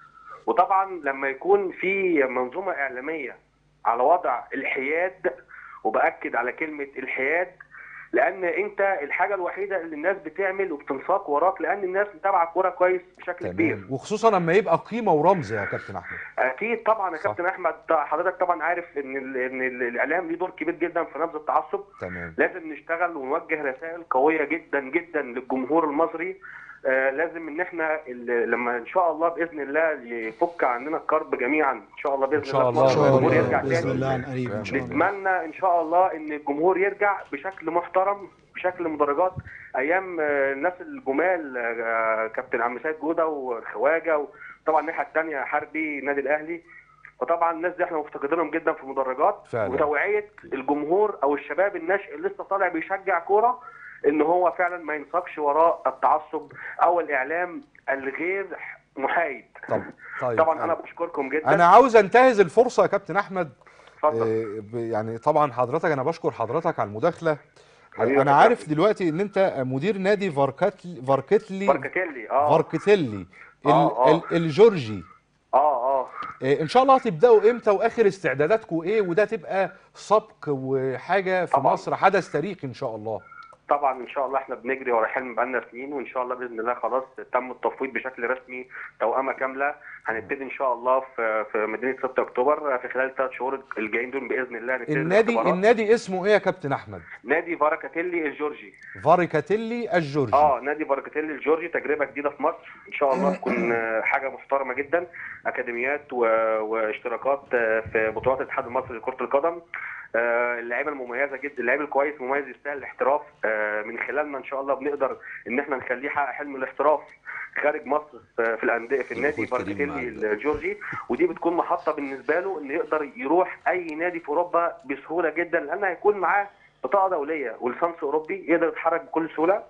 وطبعا لما يكون في منظومه اعلاميه على وضع الحياد وباكد على كلمه الحياد لان انت الحاجه الوحيده اللي الناس بتعمل وبتنساق وراك لان الناس متابعه كوره كويس بشكل كبير تمام وخصوصا لما يبقى قيمه ورمز يا كابتن احمد اكيد طبعا يا صح. كابتن احمد حضرتك طبعا عارف ان ال ان ال الاعلام ليه دور كبير جدا في نبذ التعصب تمام لازم نشتغل ونوجه رسائل قويه جدا جدا للجمهور المصري آه لازم ان احنا ال- لما ان شاء الله باذن الله يفك عننا الكرب جميعا ان شاء الله باذن إن شاء الله الله. الجمهور إن شاء يرجع الله. باذن تاني الله عن قريب ان شاء الله نتمنى ان شاء الله ان الجمهور يرجع بشكل محترم بشكل مدرجات ايام آه، الناس الجمال آه، كابتن عم سيد جوده والخواجه وطبعا الناحيه الثانيه حربي النادي الاهلي فطبعا الناس دي احنا مفتقدينهم جدا في المدرجات فعلا. وتوعيه الجمهور او الشباب الناشئ اللي لسه طالع بيشجع كوره ان هو فعلا ما ينساقش وراء التعصب او الاعلام الغير محايد طب طيب طبعا انا بشكركم جدا انا عاوز انتهز الفرصه يا كابتن احمد اتفضل آه، ب- يعني طبعا حضرتك انا بشكر حضرتك على المداخله حبيبي انا يا عارف كابتن. دلوقتي ان انت مدير نادي فاركتلي فاركتلي باركاتيلي اه فاركتيلي ال- آه، آه. ال- الجورجي اه اه آه، ان شاء الله هتبداوا امتى واخر استعداداتكم ايه وده تبقى سبق وحاجه في طبعاً. مصر حدث تاريخي ان شاء الله طبعا ان شاء الله احنا بنجري ورا حلم بقالنا سنين وان شاء الله باذن الله خلاص تم التفويض بشكل رسمي توأمه كامله هنبتدي ان شاء الله في في مدينه 6 اكتوبر في خلال الثلاث شهور الجايين دول باذن الله هنبتدي النادي الاختبارات. النادي اسمه ايه يا كابتن احمد نادي فاركاتيلي الجورجي فاركاتيلي الجورجي اه نادي فاركاتيلي الجورجي تجربه جديده في مصر ان شاء الله تكون آه، حاجه محترمه جدا اكاديميات و- واشتراكات آه، في بطولات الاتحاد المصري لكره القدم آه، اللعيبه المميزه جدا اللعيب الكويس مميز يستاهل الاحتراف آه، من خلالنا ان شاء الله بنقدر ان احنا نخليه يحقق حلم الاحتراف خارج مصر في في الانديه في النادي دخول كريم فاركاتيلي معاك. الجورجي ودي بتكون محطه بالنسبه له انه يقدر يروح اي نادي في اوروبا بسهوله جدا لان هيكون معاه بطاقه دوليه ولسانس اوروبي يقدر يتحرك بكل سهوله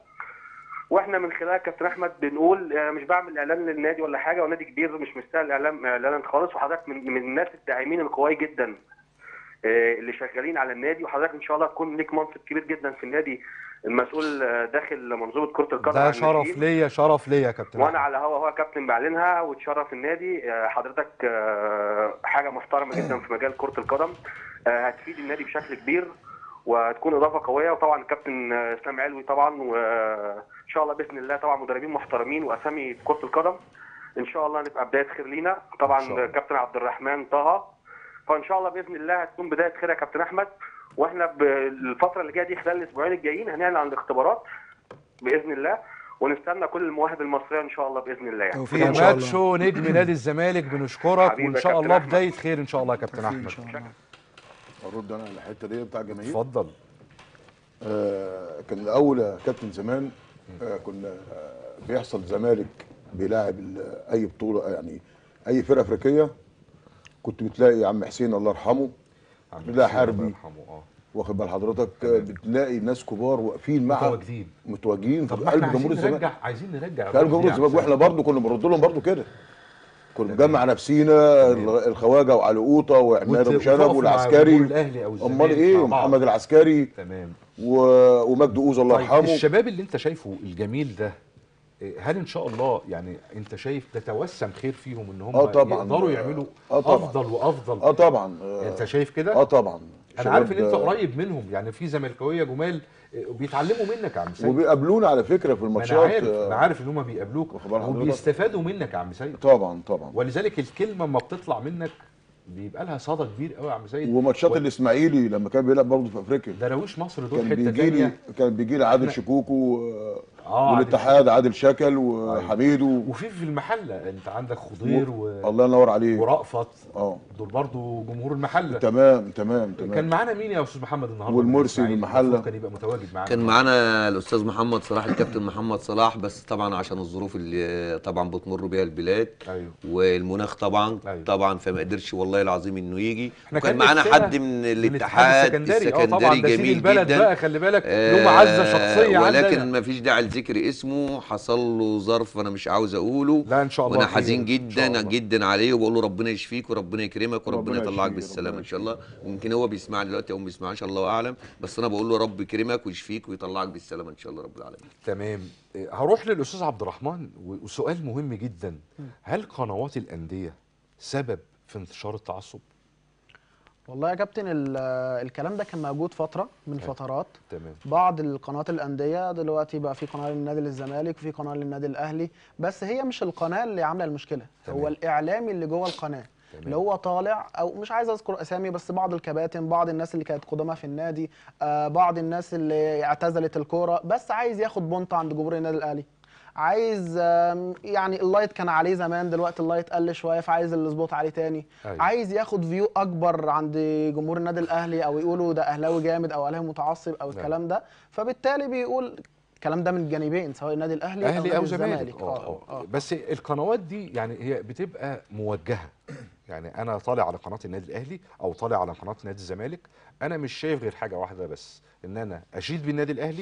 واحنا من خلال كابتن احمد بنقول آه، مش بعمل اعلان للنادي ولا حاجه ونادي كبير مش مستاهل اعلان اعلانا خالص وحضرتك من من الناس الداعمين القوي جدا آه، اللي شغالين على النادي وحضرتك ان شاء الله تكون ليك منصب كبير جدا في النادي المسؤول آه، داخل منظومه كره القدم ده عن شرف الناشئين. ليا شرف ليا يا كابتن وانا أحمد. على هوا هو كابتن بعلنها وتشرف النادي آه، حضرتك آه، حاجه محترمه جدا في مجال كره القدم آه، هتفيد النادي بشكل كبير وهتكون اضافه قويه وطبعا الكابتن آه، اسلام علوي طبعا وان شاء الله باذن الله طبعا مدربين محترمين واسامي في كره القدم ان شاء الله نبقى بدايه خير لينا إن شاء طبعا الله. كابتن عبد الرحمن طه فان شاء الله باذن الله هتكون بدايه خير يا كابتن احمد واحنا بالفتره اللي جايه دي خلال الاسبوعين الجايين هنعلن عن الاختبارات باذن الله ونستنى كل المواهب المصريه ان شاء الله باذن الله يعني توفيق ان شاء الله كماتشو نجم نادي الزمالك بنشكرك حبيبي وان يا شاء كابتن الله أحمد. بدايه خير ان شاء الله يا كابتن توفيق احمد ان شاء الله ارد انا على الحته دي بتاع الجماهير اتفضل آه كان الاول يا كابتن زمان آه كنا آه بيحصل زمالك بيلاعب ال- اي بطوله يعني اي فرقه افريقيه كنت بتلاقي عم حسين الله يرحمه عم لا حسين حربي. الله يرحمه اه واخد بال حضرتك آه، بتلاقي ناس كبار واقفين مع متواجدين متواجدين في طب ما قلب احنا جمهور عايزين الزمالك نرجع عايزين نرجع في قلب جمهور الزمالك واحنا برضه كنا بنرد لهم برضه كده كنا بنجمع نفسينا الخواجه وعلي قوطه وعماد ابو شنب والعسكري الاهلي او الزمالك امال ايه مع بعض. محمد العسكري تمام و... ومجدي اوزه الله طيب يرحمه الشباب اللي انت شايفه الجميل ده إيه، هل ان شاء الله يعني انت شايف تتوسم خير فيهم ان هم اه طبعا يقدروا يعملوا اه طبعا افضل وافضل اه طبعا آه انت شايف كده اه طبعا انا عارف ان شباب، انت آه، قريب منهم يعني في زملكاويه جمال إيه، بيتعلموا منك يا عم سيد وبيقابلونا على فكره في ما الماتشات انا عارف آه، انا عارف ان هم بيقابلوك واخد بال حضرتك؟ وبيستفادوا منك يا عم سيد طبعا طبعا ولذلك الكلمه اما بتطلع منك بيبقى لها صدى كبير قوي يا عم سيد وماتشات و- الاسماعيلي لما كان بيلعب برضه في افريقيا دراويش مصر دول كان حته بيجي لي تانية كان بيجي لي عادل إحنا- شكوكو آه، اه والاتحاد عادل شكل وحميدو وفي في المحله انت عندك خضير و... الله ينور عليه ورأفت اه دول برضو جمهور المحله تمام تمام تمام كان معانا مين يا استاذ محمد النهارده والمرسي من الإسماعيلي؟ بالمحلة. المفروض كان يبقى متواجد معانا كان معانا الاستاذ محمد صلاح الكابتن محمد صلاح بس طبعا عشان الظروف اللي طبعا بتمر بيها البلاد ايوه والمناخ طبعا أيوة. طبعا فما قدرش والله العظيم انه يجي إحنا وكان كان معانا نفسنا حد من الاتحاد السكندري اه طبعا السكندري ده سيد جميل البلد جدا بقى خلي بالك له معزه شخصيه آه، ولكن عندنا ما فيش داعي لذكر اسمه حصل له ظرف انا مش عاوز اقوله لا ان شاء الله وانا خير، حزين إن شاء جدا الله. جدا عليه وبقول له ربنا يشفيك وربنا يكرمك وربنا ربنا يطلعك يشفيه، بالسلامه ربنا ان شاء الله ويمكن هو بيسمعني دلوقتي او ما بيسمعناش الله اعلم بس انا بقول له رب يكرمك ويشفيك ويطلعك بالسلامه ان شاء الله رب العالمين تمام إيه، هروح للاستاذ عبد الرحمن و- وسؤال مهم جدا هل قنوات الانديه سبب في انتشار التعصب والله يا كابتن ال- الكلام ده كان موجود فتره من أيوة. فترات تمام بعض القنوات الانديه دلوقتي بقى في قناه للنادي للزمالك وفي قناه للنادي الاهلي بس هي مش القناه اللي عامله المشكله تمام. هو الاعلامي اللي جوه القناه تمام. اللي هو طالع او مش عايز اذكر اسامي بس بعض الكباتن بعض الناس اللي كانت قدامى في النادي آه بعض الناس اللي اعتزلت الكوره بس عايز ياخد بونت عند جمهور النادي الاهلي عايز آم، يعني اللايت كان عليه زمان دلوقتي اللايت قل شويه فعايز السبوت عليه تاني أيوة. عايز ياخد فيو اكبر عند جمهور النادي الاهلي او يقولوا ده اهلاوي جامد او اهلاوي متعصب او الكلام ده فبالتالي بيقول الكلام ده من الجانبين سواء النادي الاهلي اهلي نادي او الزمالك. زمالك اه اه بس القنوات دي يعني هي بتبقى موجهه يعني انا طالع على قناه النادي الاهلي او طالع على قناه نادي الزمالك انا مش شايف غير حاجه واحده بس ان انا اشيد بالنادي الاهلي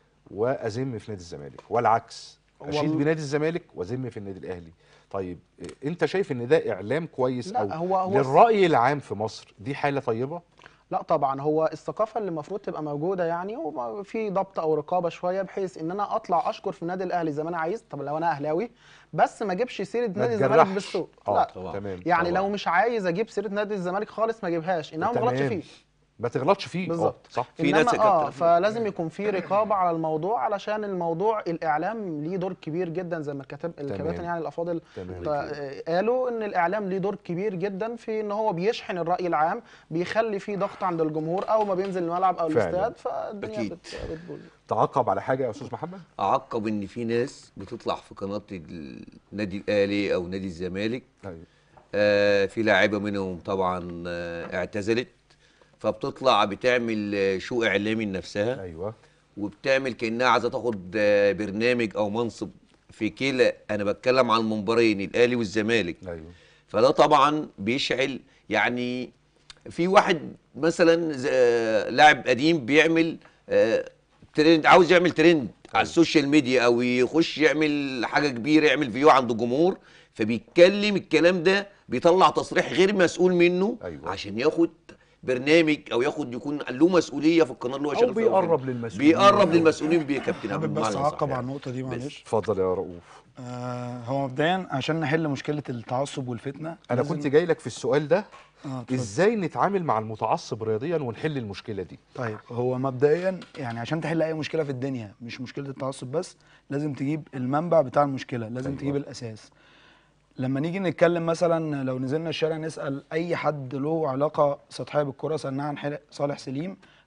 واذم في نادي الزمالك والعكس اشيد وال- بنادي الزمالك واذم في النادي الاهلي طيب إيه، انت شايف ان ده اعلام كويس لا، او هو- هو للراي العام في مصر دي حاله طيبه لا طبعا هو الثقافه اللي المفروض تبقى موجوده يعني هو في ضبط او رقابه شويه بحيث ان انا اطلع اشكر في النادي الاهلي زي ما انا عايز طب لو انا اهلاوي بس ما اجيبش سيره ما نادي الزمالك تجرحش. بالسوء اه لا تمام يعني طبعاً. لو مش عايز اجيب سيره نادي الزمالك خالص ما اجيبهاش انما ما غلطش تمام. فيه ما تغلطش فيه آه، بالظبط. صح في ناس انما يا اه كابتن فلازم يكون في رقابه على الموضوع علشان الموضوع الاعلام ليه دور كبير جدا زي ما الكتاب الكباتن يعني الافاضل تمام. ط- آه، قالوا ان الاعلام ليه دور كبير جدا في ان هو بيشحن الراي العام بيخلي فيه ضغط عند الجمهور او ما بينزل الملعب او فعلاً. الاستاد فالدنيا أكيد. بت- بتبوظ تعقب على حاجه يا استاذ محمد اعقب ان في ناس بتطلع في قناه النادي الاهلي او نادي الزمالك ايوه آه، في لاعيبه منهم طبعا آه، اعتزلت فبتطلع بتعمل آه، شو اعلامي لنفسها ايوه وبتعمل كانها عايزه تاخد آه، برنامج او منصب في كلا انا بتكلم عن المنبرين الاهلي والزمالك ايوه فده طبعا بيشعل يعني في واحد مثلا ز- آه، لاعب قديم بيعمل آه، ترند عاوز يعمل ترند على السوشيال ميديا او يخش يعمل حاجه كبيره يعمل فيو عند الجمهور فبيتكلم الكلام ده بيطلع تصريح غير مسؤول منه أيوة. عشان ياخد برنامج او ياخد يكون له مسؤوليه في القناه اللي هو او شغال فيها بيقرب للمسؤولين بيقرب للمسؤولين بيه يا كابتن حابب عبد بس المعنى اعقب صح على النقطه دي معلش اتفضل يا رؤوف آه هو مبدئيا عشان نحل مشكله التعصب والفتنه انا لازم- كنت جاي لك في السؤال ده اه اتفضل. ازاي نتعامل مع المتعصب رياضيا ونحل المشكله دي طيب هو مبدئيا يعني عشان تحل اي مشكله في الدنيا مش مشكله التعصب بس لازم تجيب المنبع بتاع المشكله لازم أيوة. تجيب الاساس لما نيجي نتكلم مثلا لو نزلنا الشارع نسال اي حد له علاقه سطحيه بالكره سالناه عن حل- صالح سليم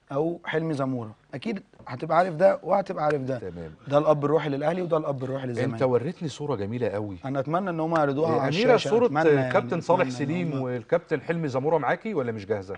او حلمي زموره اكيد هتبقى عارف ده وهتبقى عارف ده تمام ده الاب الروحي للاهلي وده الاب الروحي انت للزمالك وريتني صوره جميله قوي انا اتمنى ان هم يعرضوها على اميره الشاشه صوره أتمنى يعني، كابتن صالح أتمنى إن سليم هم- والكابتن حلمي زموره معاكي ولا مش جاهزه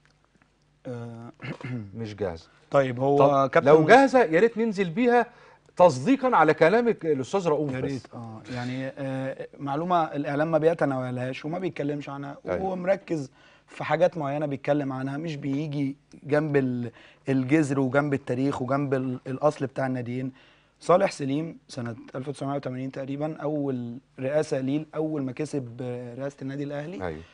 آه، مش جاهزه طيب هو طب كابتن لو جاهزه يا ريت ننزل بيها تصديقا على كلامك الاستاذ رؤوف يا بس ريت اه يعني آه معلومه الاعلام ما بيتناولهاش وما بيتكلمش عنها أيوة. وهو مركز في حاجات معينه بيتكلم عنها مش بيجي جنب ال- الجذر وجنب التاريخ وجنب ال- الاصل بتاع الناديين صالح سليم سنه 1980 تقريبا اول رئاسه ليه اول ما كسب آه، رئاسه النادي الاهلي ايوه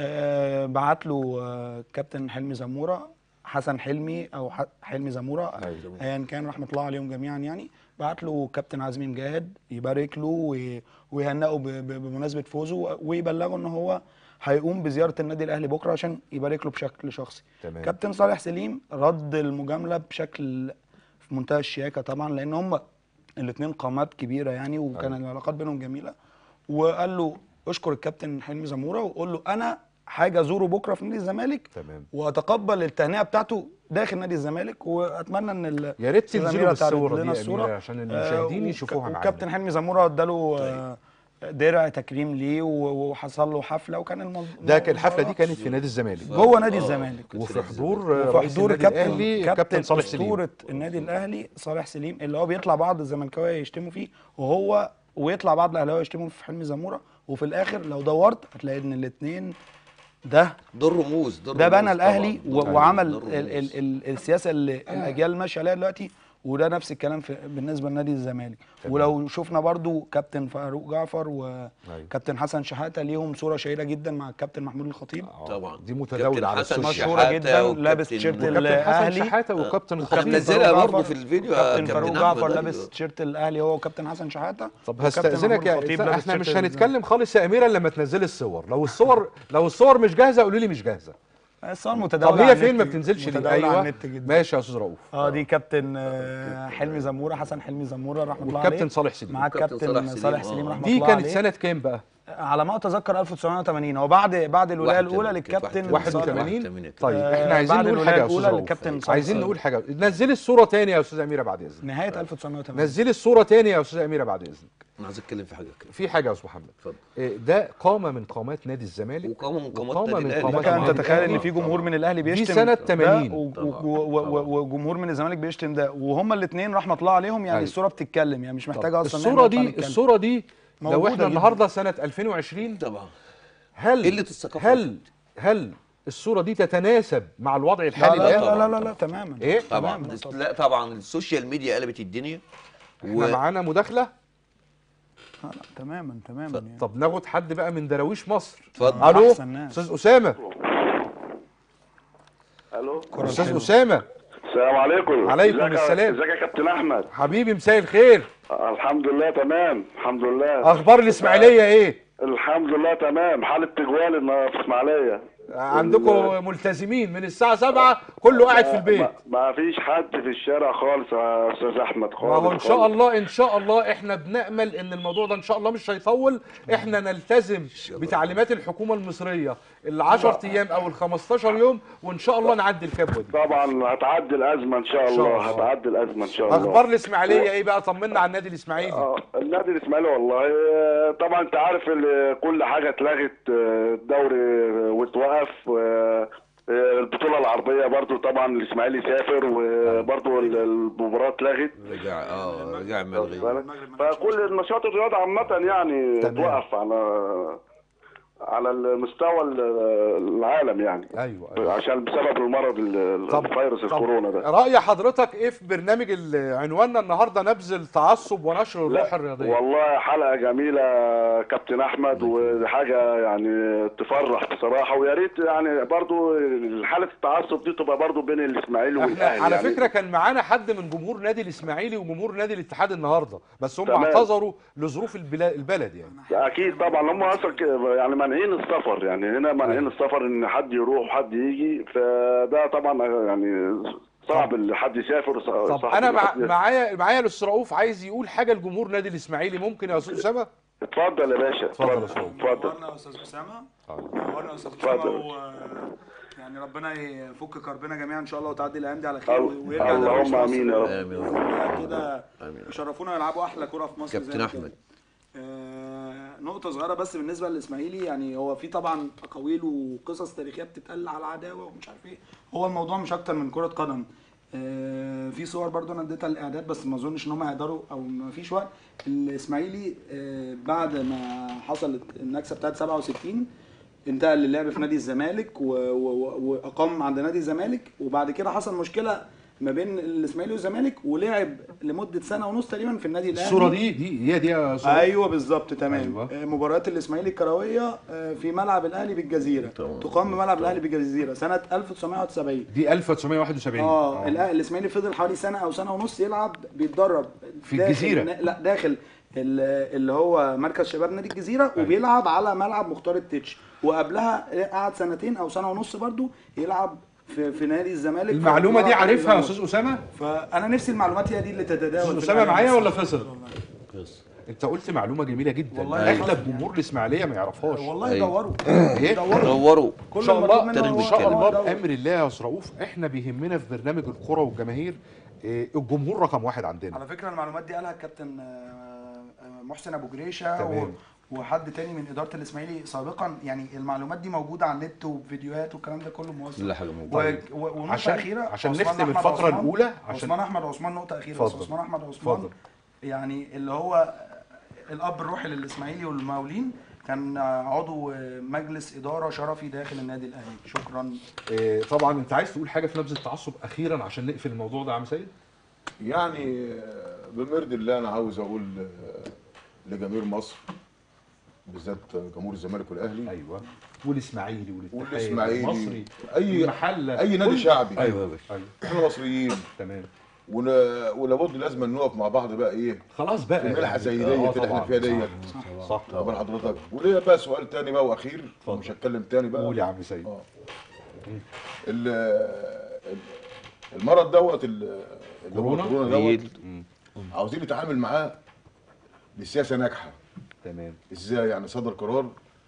آه بعت له آه كابتن حلمي زموره حسن حلمي او ح- حلمي زموره أيوة. ايا كان رحمه الله عليهم جميعا يعني بعت له كابتن عزمي مجاهد يبارك له وي- ويهنئه ب- ب- بمناسبه فوزه ويبلغه ان هو هيقوم بزياره النادي الاهلي بكره عشان يبارك له بشكل شخصي تمام كابتن صالح سليم رد المجامله بشكل في منتهى الشياكه طبعا لان هم الاثنين قامات كبيره يعني وكان أيوة. العلاقات بينهم جميله وقال له اشكر الكابتن حلمي زموره وقول له انا حاجه ازوره بكره في نادي الزمالك تمام واتقبل التهنئه بتاعته داخل نادي الزمالك واتمنى ان ال- يا ريت الأستاذة تنزلوا أميرة تعرض بالصور لنا دي يا الصورة. أميرة عشان المشاهدين آه، يشوفوها وك- معانا وكابتن حلمي زموره اداله آه، درع تكريم ليه و- وحصل له حفله وكان الموضوع ده ك- الحفله دي كانت في نادي الزمالك جوه نادي الزمالك وفي حضور وفي رئيس حضور النادي كابتن الاهلي كابتن كابتن صالح سليم اسطوره النادي الاهلي صالح سليم اللي هو بيطلع بعض الزملكاويه يشتموا فيه وهو ويطلع بعض الاهلاويه يشتموا في حلمي زموره وفي الاخر لو دورت هتلاقي ان الاثنين ده دول رموز دول ده رموز بنى الاهلي طبعاً، و- دول وعمل رموز. ال ال ال السياسه اللي الاجيال ماشيه عليها دلوقتي وده نفس الكلام في بالنسبه لنادي الزمالك تمام. ولو شفنا برضو كابتن فاروق جعفر أيوة. وكابتن حسن شحاته ليهم صوره شهيره جدا مع الكابتن محمود الخطيب آه، طبعا دي متداوله على حسن السوشيال مشهوره شحاتة جدا وكابتن- لابس تيشيرت وكابتن حسن الاهلي شحاته وكابتن كان الخطيب منزلها فاروق برضه جعفر. في الفيديو يا كابتن كابتن فاروق أحمد، جعفر أيوة. لابس تيشيرت الاهلي هو وكابتن حسن شحاته طب وكابتن هستأذنك محمود يا الخطيب إنسان، لابس احنا مش تيشيرت هنتكلم خالص يا اميره لما تنزلي الصور لو الصور لو الصور مش جاهزه قولي لي مش جاهزه الصور طب متداوله هي على فين النت ما جدا. بتنزلش ليه متداولة على ايوه النت جدا ماشي يا استاذ رؤوف اه دي كابتن آه، حلمي زموره حسن حلمي زموره رحمه الله عليه والكابتن صالح سليم مع والكابتن الكابتن صالح سليم، صالح آه. سليم رحمه دي الله كانت عليه سنه كام بقى على ما اتذكر 1981 هو بعد بعد الولايه واحد الاولى وتمانين، كانت للكابتن واحد صالح. وتمانين. 81 طيب آه، احنا عايزين بعد نقول الولاية حاجه يا استاذ الأولى رؤوف للكابتن صالح عايزين سليم. نقول حاجه نزلي الصوره تاني يا استاذ اميره بعد اذنك نهايه 1980 نزلي الصوره تاني يا استاذ اميره بعد اذنك انا عايز اتكلم في حاجه كده في حاجه يا استاذ محمد اتفضل إيه، ده قامه من قامات نادي الزمالك وقامه من قامات وقامة نادي من الأهلي. قامات لك ان النادي تتخيل ان الأهلي. في جمهور من الاهلي دي بيشتم سنة ده 80. و- و- طبعا. و- و- وجمهور من الزمالك بيشتم ده وهما الاثنين رحمه الله عليهم يعني أيوة. الصوره بتتكلم يعني مش محتاجه اصلا إن الصوره إحنا نطلع دي نتكلم. الصوره دي لو موجودة احنا جدا. النهارده سنه 2020 طبعا هل قلة الثقافة هل هل الصوره دي تتناسب مع الوضع لا الحالي لا الآن؟ لا لا, لا, لا تماما ايه طبعا تمام، طبعا. لا طبعا السوشيال ميديا قلبت الدنيا احنا معانا مداخله لا لا تماما تماما يعني طب ناخد حد بقى من دراويش مصر اتفضل الو أحسن ناس. استاذ اسامه الو كرة استاذ حلوة. اسامه السلام عليكم عليكم ازيك يا- السلام. ازيك يا كابتن احمد حبيبي مساء الخير الحمد لله تمام الحمد لله اخبار الاسماعيليه ايه الحمد لله تمام حاله تجوال النهارده في اسماعيليه عندكم ملتزمين من الساعه 7 كله قاعد في البيت ما, ما فيش حد في الشارع خالص يا استاذ احمد ما خالص هو ان شاء خالص. الله ان شاء الله احنا بنامل ان الموضوع ده ان شاء الله مش هيطول احنا نلتزم بتعليمات الحكومه المصريه ال 10 ايام او ال 15 يوم وان شاء الله نعدي الكبوه دي طبعا هتعدي الازمه ان شاء إن شاء الله الله. هتعدي الازمه ان شاء الله اخبار الاسماعيليه ايه بقى طمنا على النادي الاسماعيلي آه، النادي الاسماعيلي والله آه، طبعا انت عارف ال- كل حاجه اتلغت آه، الدوري آه، واتوقف آه، آه، البطوله العربيه برضو طبعا الاسماعيلي سافر وبرضو ال- المباراه اتلغت رجع اه رجع ملغي فكل النشاط الرياضي عامه يعني تمام. اتوقف على على المستوى ال- العالم يعني ايوه ايوه عشان بسبب المرض ال- طب- الفيروس طب الكورونا ده راي حضرتك ايه في برنامج ال- عنواننا النهارده نبذ التعصب ونشر الروح لا الرياضيه والله حلقة جميلة كابتن أحمد وحاجة يعني تفرح بصراحة ويا ريت يعني برضو حالة التعصب دي تبقى برضو بين الإسماعيلي احنا والأهلي على يعني فكره كان معانا حد من جمهور نادي الاسماعيلي وجمهور نادي الاتحاد النهارده بس هم تمام. اعتذروا لظروف البلا- البلد يعني أكيد طبعا هم أصلا ك- يعني مانعين السفر يعني هنا مانعين السفر إن حد يروح وحد يجي فده طبعا يعني صعب ان حد يسافر طب صعب انا إن مع حد- معايا معايا الاستاذ رؤوف عايز يقول حاجه لجمهور نادي الاسماعيلي ممكن يا استاذ اسامه اتفضل يا باشا اتفضل يا صاحبي. اتفضل نورنا يا استاذ اسامه آه. نورنا يا استاذ اتفضل. اسامه و يعني ربنا يفك كربنا جميعا ان شاء الله وتعدي الايام دي على خير ال- ويرجع اللهم دوري مصر آمين يا رب. آمين يا رب. كده يشرفونا ويلعبوا احلى كره في مصر زي كابتن ما احمد كده. آه، نقطة صغيرة بس بالنسبة للإسماعيلي يعني هو في طبعا أقاويل وقصص تاريخية بتتقال على العداوة ومش عارف إيه هو الموضوع مش أكتر من كرة قدم آه، في صور برضو أنا اديتها للإعداد بس ما أظنش إن هم هيقدروا أو ما فيش وقت الإسماعيلي آه، بعد ما حصلت النكسة بتاعت 67 انتقل للعب في نادي الزمالك و- و- واقام عند نادي الزمالك وبعد كده حصل مشكله ما بين الاسماعيلي والزمالك ولعب لمده سنه ونص تقريبا في النادي الاهلي الصوره دي دي هي دي يا صورة. ايوه بالظبط تمام أيوة. أيوة. مباريات الاسماعيلي الكرويه آه، في ملعب الاهلي بالجزيره تقام بملعب الاهلي بالجزيره سنه 1971 دي 1971 اه الأه- الاسماعيلي فضل حوالي سنه او سنه ونص يلعب بيتدرب في داخل- الجزيرة. لا داخل ال- اللي هو مركز شباب نادي الجزيره وبيلعب على ملعب مختار التتش وقبلها قعد سنتين او سنه ونص برضو يلعب في, في نادي الزمالك المعلومه دي في ملعب عارفها يا الزمالك. استاذ اسامه فانا نفسي المعلومات هي دي اللي تتداول استاذ في اسامه الإعلام. معايا ولا فصل بس. انت قلت معلومه جميله جدا والله اغلب جمهور الاسماعيليه ما يعرفهاش والله أيوة. دوروا ايه دوروا كل ان شاء المطلوب الله منه ان هو شاء هو الله يدور. بامر الله يا استاذ رؤوف احنا بيهمنا في برنامج الكره والجماهير إيه، الجمهور رقم واحد عندنا على فكره المعلومات دي قالها الكابتن آه، آه، محسن ابو جريشه تمام. و- وحد تاني من اداره الاسماعيلي سابقا يعني المعلومات دي موجوده على النت وفيديوهات والكلام ده كله موثق كل حاجه و... موجوده و... ونقطه عشان- اخيره عشان عثمان نختم أحمد الفقرة عثمان- الأولى، عشان- عثمان احمد عثمان نقطه اخيره بس اتفضل. عثمان احمد عثمان اتفضل. يعني اللي هو الاب الروحي للاسماعيلي والمقاولين كان عضو مجلس اداره شرفي داخل النادي الاهلي شكرا إيه، طبعا انت عايز تقول حاجه في نبذ التعصب اخيرا عشان نقفل الموضوع ده يا عم سيد يعني آه، بمرد الله انا عاوز اقول آه، لجماهير مصر بالذات جمهور الزمالك والاهلي ايوه والاسماعيلي والاتحاد والاسماعيلي المصري اي المحله اي نادي كل- شعبي ايوه يا باشا ايوه احنا مصريين تمام ون- ولابد لازم نقف مع بعض بقى ايه خلاص بقى الملحه زي ديت آه، اللي احنا طبعاً. فيها ديت صح صح طبعا حضرتك وليا بقى سؤال تاني بقى واخير اتفضل. مش هتكلم تاني بقى قول يا عم سيد اه ال- ال- المرض دوت ال- اللي هو كورونا؟ كورونا دوت عيد. عاوزين نتعامل معاه بسياسه ناجحه تمام ازاي يعني صدر قرار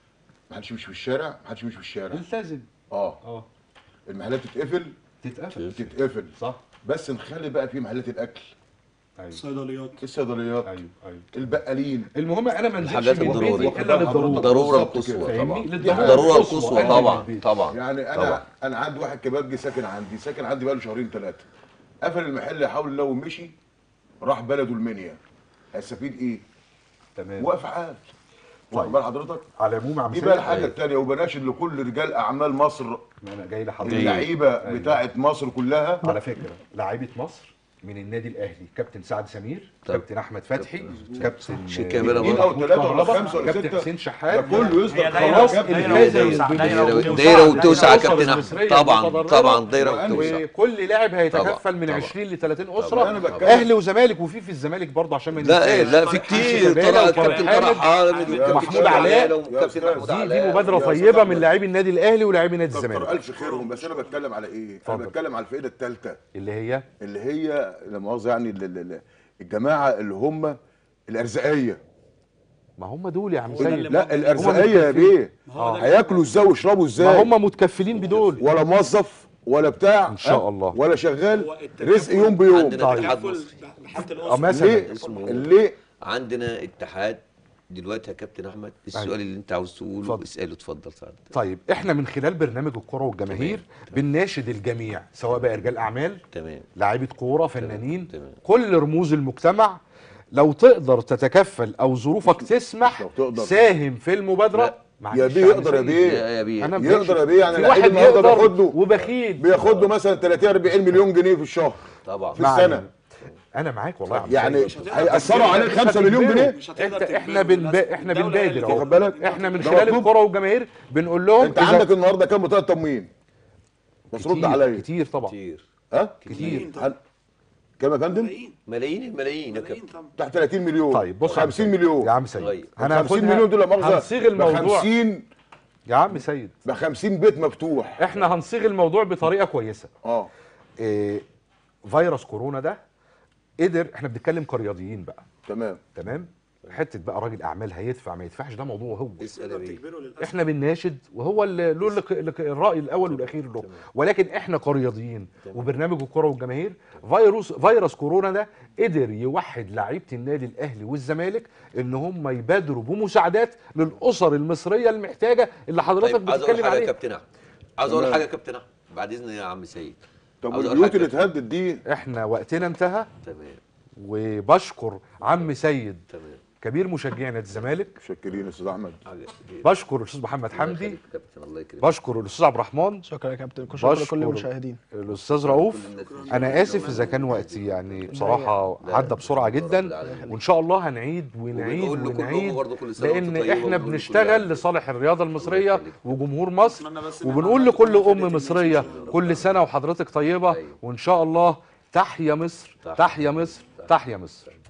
ما حدش يمشي في الشارع ما حدش يمشي في الشارع التزم اه اه المحلات تتقفل تتقفل تتقفل صح بس نخلي بقى في محلات الاكل ايوه صيدليات الصيدليات ايوه ايوه البقالين المهم انا ما انزلش الحاجات من الضرورية. بيتي الا للضروره ضروره بالظبط القصوى كده. فاهمني طبعا للضروره ضروره القصوى أنا من طبعا البيت. طبعا يعني انا طبعا. انا عندي واحد كبابجي ساكن عندي ساكن عندي بقاله شهرين ثلاثه قفل المحل يحاول لو مشي راح بلده المنيا هيستفيد ايه؟ تمام واقف عاد طيب. واخد بال حضرتك؟ على العموم يا عم دي سيد بقى الحاجه أيوة. الثانيه وبناشد لكل رجال اعمال مصر انا جاي لحضرتك اللعيبه أيوة. بتاعه مصر كلها على فكره لعيبه مصر من النادي الاهلي كابتن سعد سمير طب. كابتن احمد فتحي كابتن شيكابالا اثنين برضه. او ثلاثه ولا كهربا، خمسه ولا كابتن سته حسين ده شحات كله يصدر خلاص خلاص اللي زي وتوسع، دايرة دايره وتوسع. دايره وبتوسع يا الأسر كابتن المصرية احمد طبعا المتضررة. طبعا دايره وأنا- وبتوسع وكل لاعب هيتكفل من طبعا. 20 ل 30 طبعا. اسره أنا بتكلم- اهلي وزمالك وفي في الزمالك برضه عشان ما لا ننساش لا في كتير شيكابالا طلع وطارق كابتن حامد. طارق حامد والكابتن محمود شيكابالا علاء. والكابتن أستاذ. محمود دي علاء دي مبادره يا أستاذ طيبه أحمد. من لاعبي النادي الاهلي ولاعبي نادي كتر الزمالك الف خيرهم بس انا بتكلم على ايه؟ اتفضل. انا بتكلم على الفئه الثالثه اللي هي اللي هي لا مؤاخذه يعني ال- ال- ال- الجماعه اللي هم الارزاقيه ما هم دول يا عم سيد لا الارزاقيه يا بيه آه. هياكلوا ازاي ويشربوا ما ازاي هم متكفلين بدول ولا موظف ولا بتاع إن شاء ها؟ الله. ولا شغال رزق يوم بيوم عندنا طيب. اتحاد مصر اه مثلا ليه اسمه- ليه عندنا اتحاد دلوقتي يا كابتن احمد السؤال اللي انت عاوز تقوله اتفضل. اساله اتفضل سعد طيب احنا من خلال برنامج الكره والجماهير بنناشد الجميع سواء بقى رجال اعمال تمام لاعيبه كوره فنانين تمام. كل رموز المجتمع لو تقدر تتكفل او ظروفك تسمح لو تقدر. ساهم في المبادره لا. معلش يا بيه عم يقدر يا سيد. بيه يا يا بيه انا يقدر يا ماشي. بيه يعني في اللعيب واحد النهارده يقدر بياخد له وبخيل بياخد له مثلا 30 40 مليون جنيه في الشهر طبعا في ما السنه علينا. انا معاك والله يا عم يعني سيد. هيأثروا عليك 5 مليون جنيه مش انت احنا بنب... احنا بنبادر واخد اهو بالك احنا من ده خلال مطلوب. الكره والجماهير بنقول لهم انت إذا- عندك النهارده كام بطاقه تموين بس رد كتير عليا كتير طبعا كتير ها كتير هل- كام يا فندم ملايين الملايين يا كابتن تحت 30 مليون طيب بص يا عم 50 سيد. مليون يا عم سيد طيب. 50 مليون دول لا مؤاخذه هنصيغ الموضوع 50 يا عم سيد ب 50 بيت مفتوح احنا هنصيغ الموضوع بطريقه كويسه اه إيه فيروس كورونا ده قدر احنا بنتكلم كرياضيين بقى تمام تمام حته بقى راجل اعمال هيدفع ما يدفعش ده موضوع هو اسال يا بيه احنا بنناشد وهو اللي له اللق- اللق- الراي الاول والاخير له ولكن احنا كرياضيين وبرنامج الكره والجماهير فيروس فيروس كورونا ده قدر يوحد لعيبه النادي الاهلي والزمالك ان هم يبادروا بمساعدات للاسر المصريه المحتاجه اللي حضرتك طيب عايز اقول بتتكلم حاجه يا عليها كابتن احمد عايز اقول تمام. حاجه يا كابتن احمد بعد اذن يا عم سيد طب عاوز أقول البيوت حاجة. اللي اتهدت دي احنا وقتنا انتهى تمام وبشكر عم سيد تمام كبير مشجعي نادي الزمالك متشكرين يا استاذ احمد حاجة كبيرة. بشكر الاستاذ محمد الله حمدي يخليك يا كابتن الله يكرمك بشكر الاستاذ عبد الرحمن شكرا يا كابتن شكرا لكل بشكر المشاهدين الاستاذ رؤوف انا اسف اذا كان وقتي يعني بصراحه لا، عدى بسرعه الحمد لله رب جدا العالمين. وان شاء الله هنعيد ونعيد وبنقول لكل ونعيد أم برضه كل سنة وأنت لان طيبة احنا وبنقول لكل بنشتغل عام. لصالح الرياضه المصريه يخليك. وجمهور مصر وبنقول لكل ام مصريه كل سنه وحضرتك طيبه أيوة. وان شاء الله تحيا مصر تحيا تحيا مصر تحيا مصر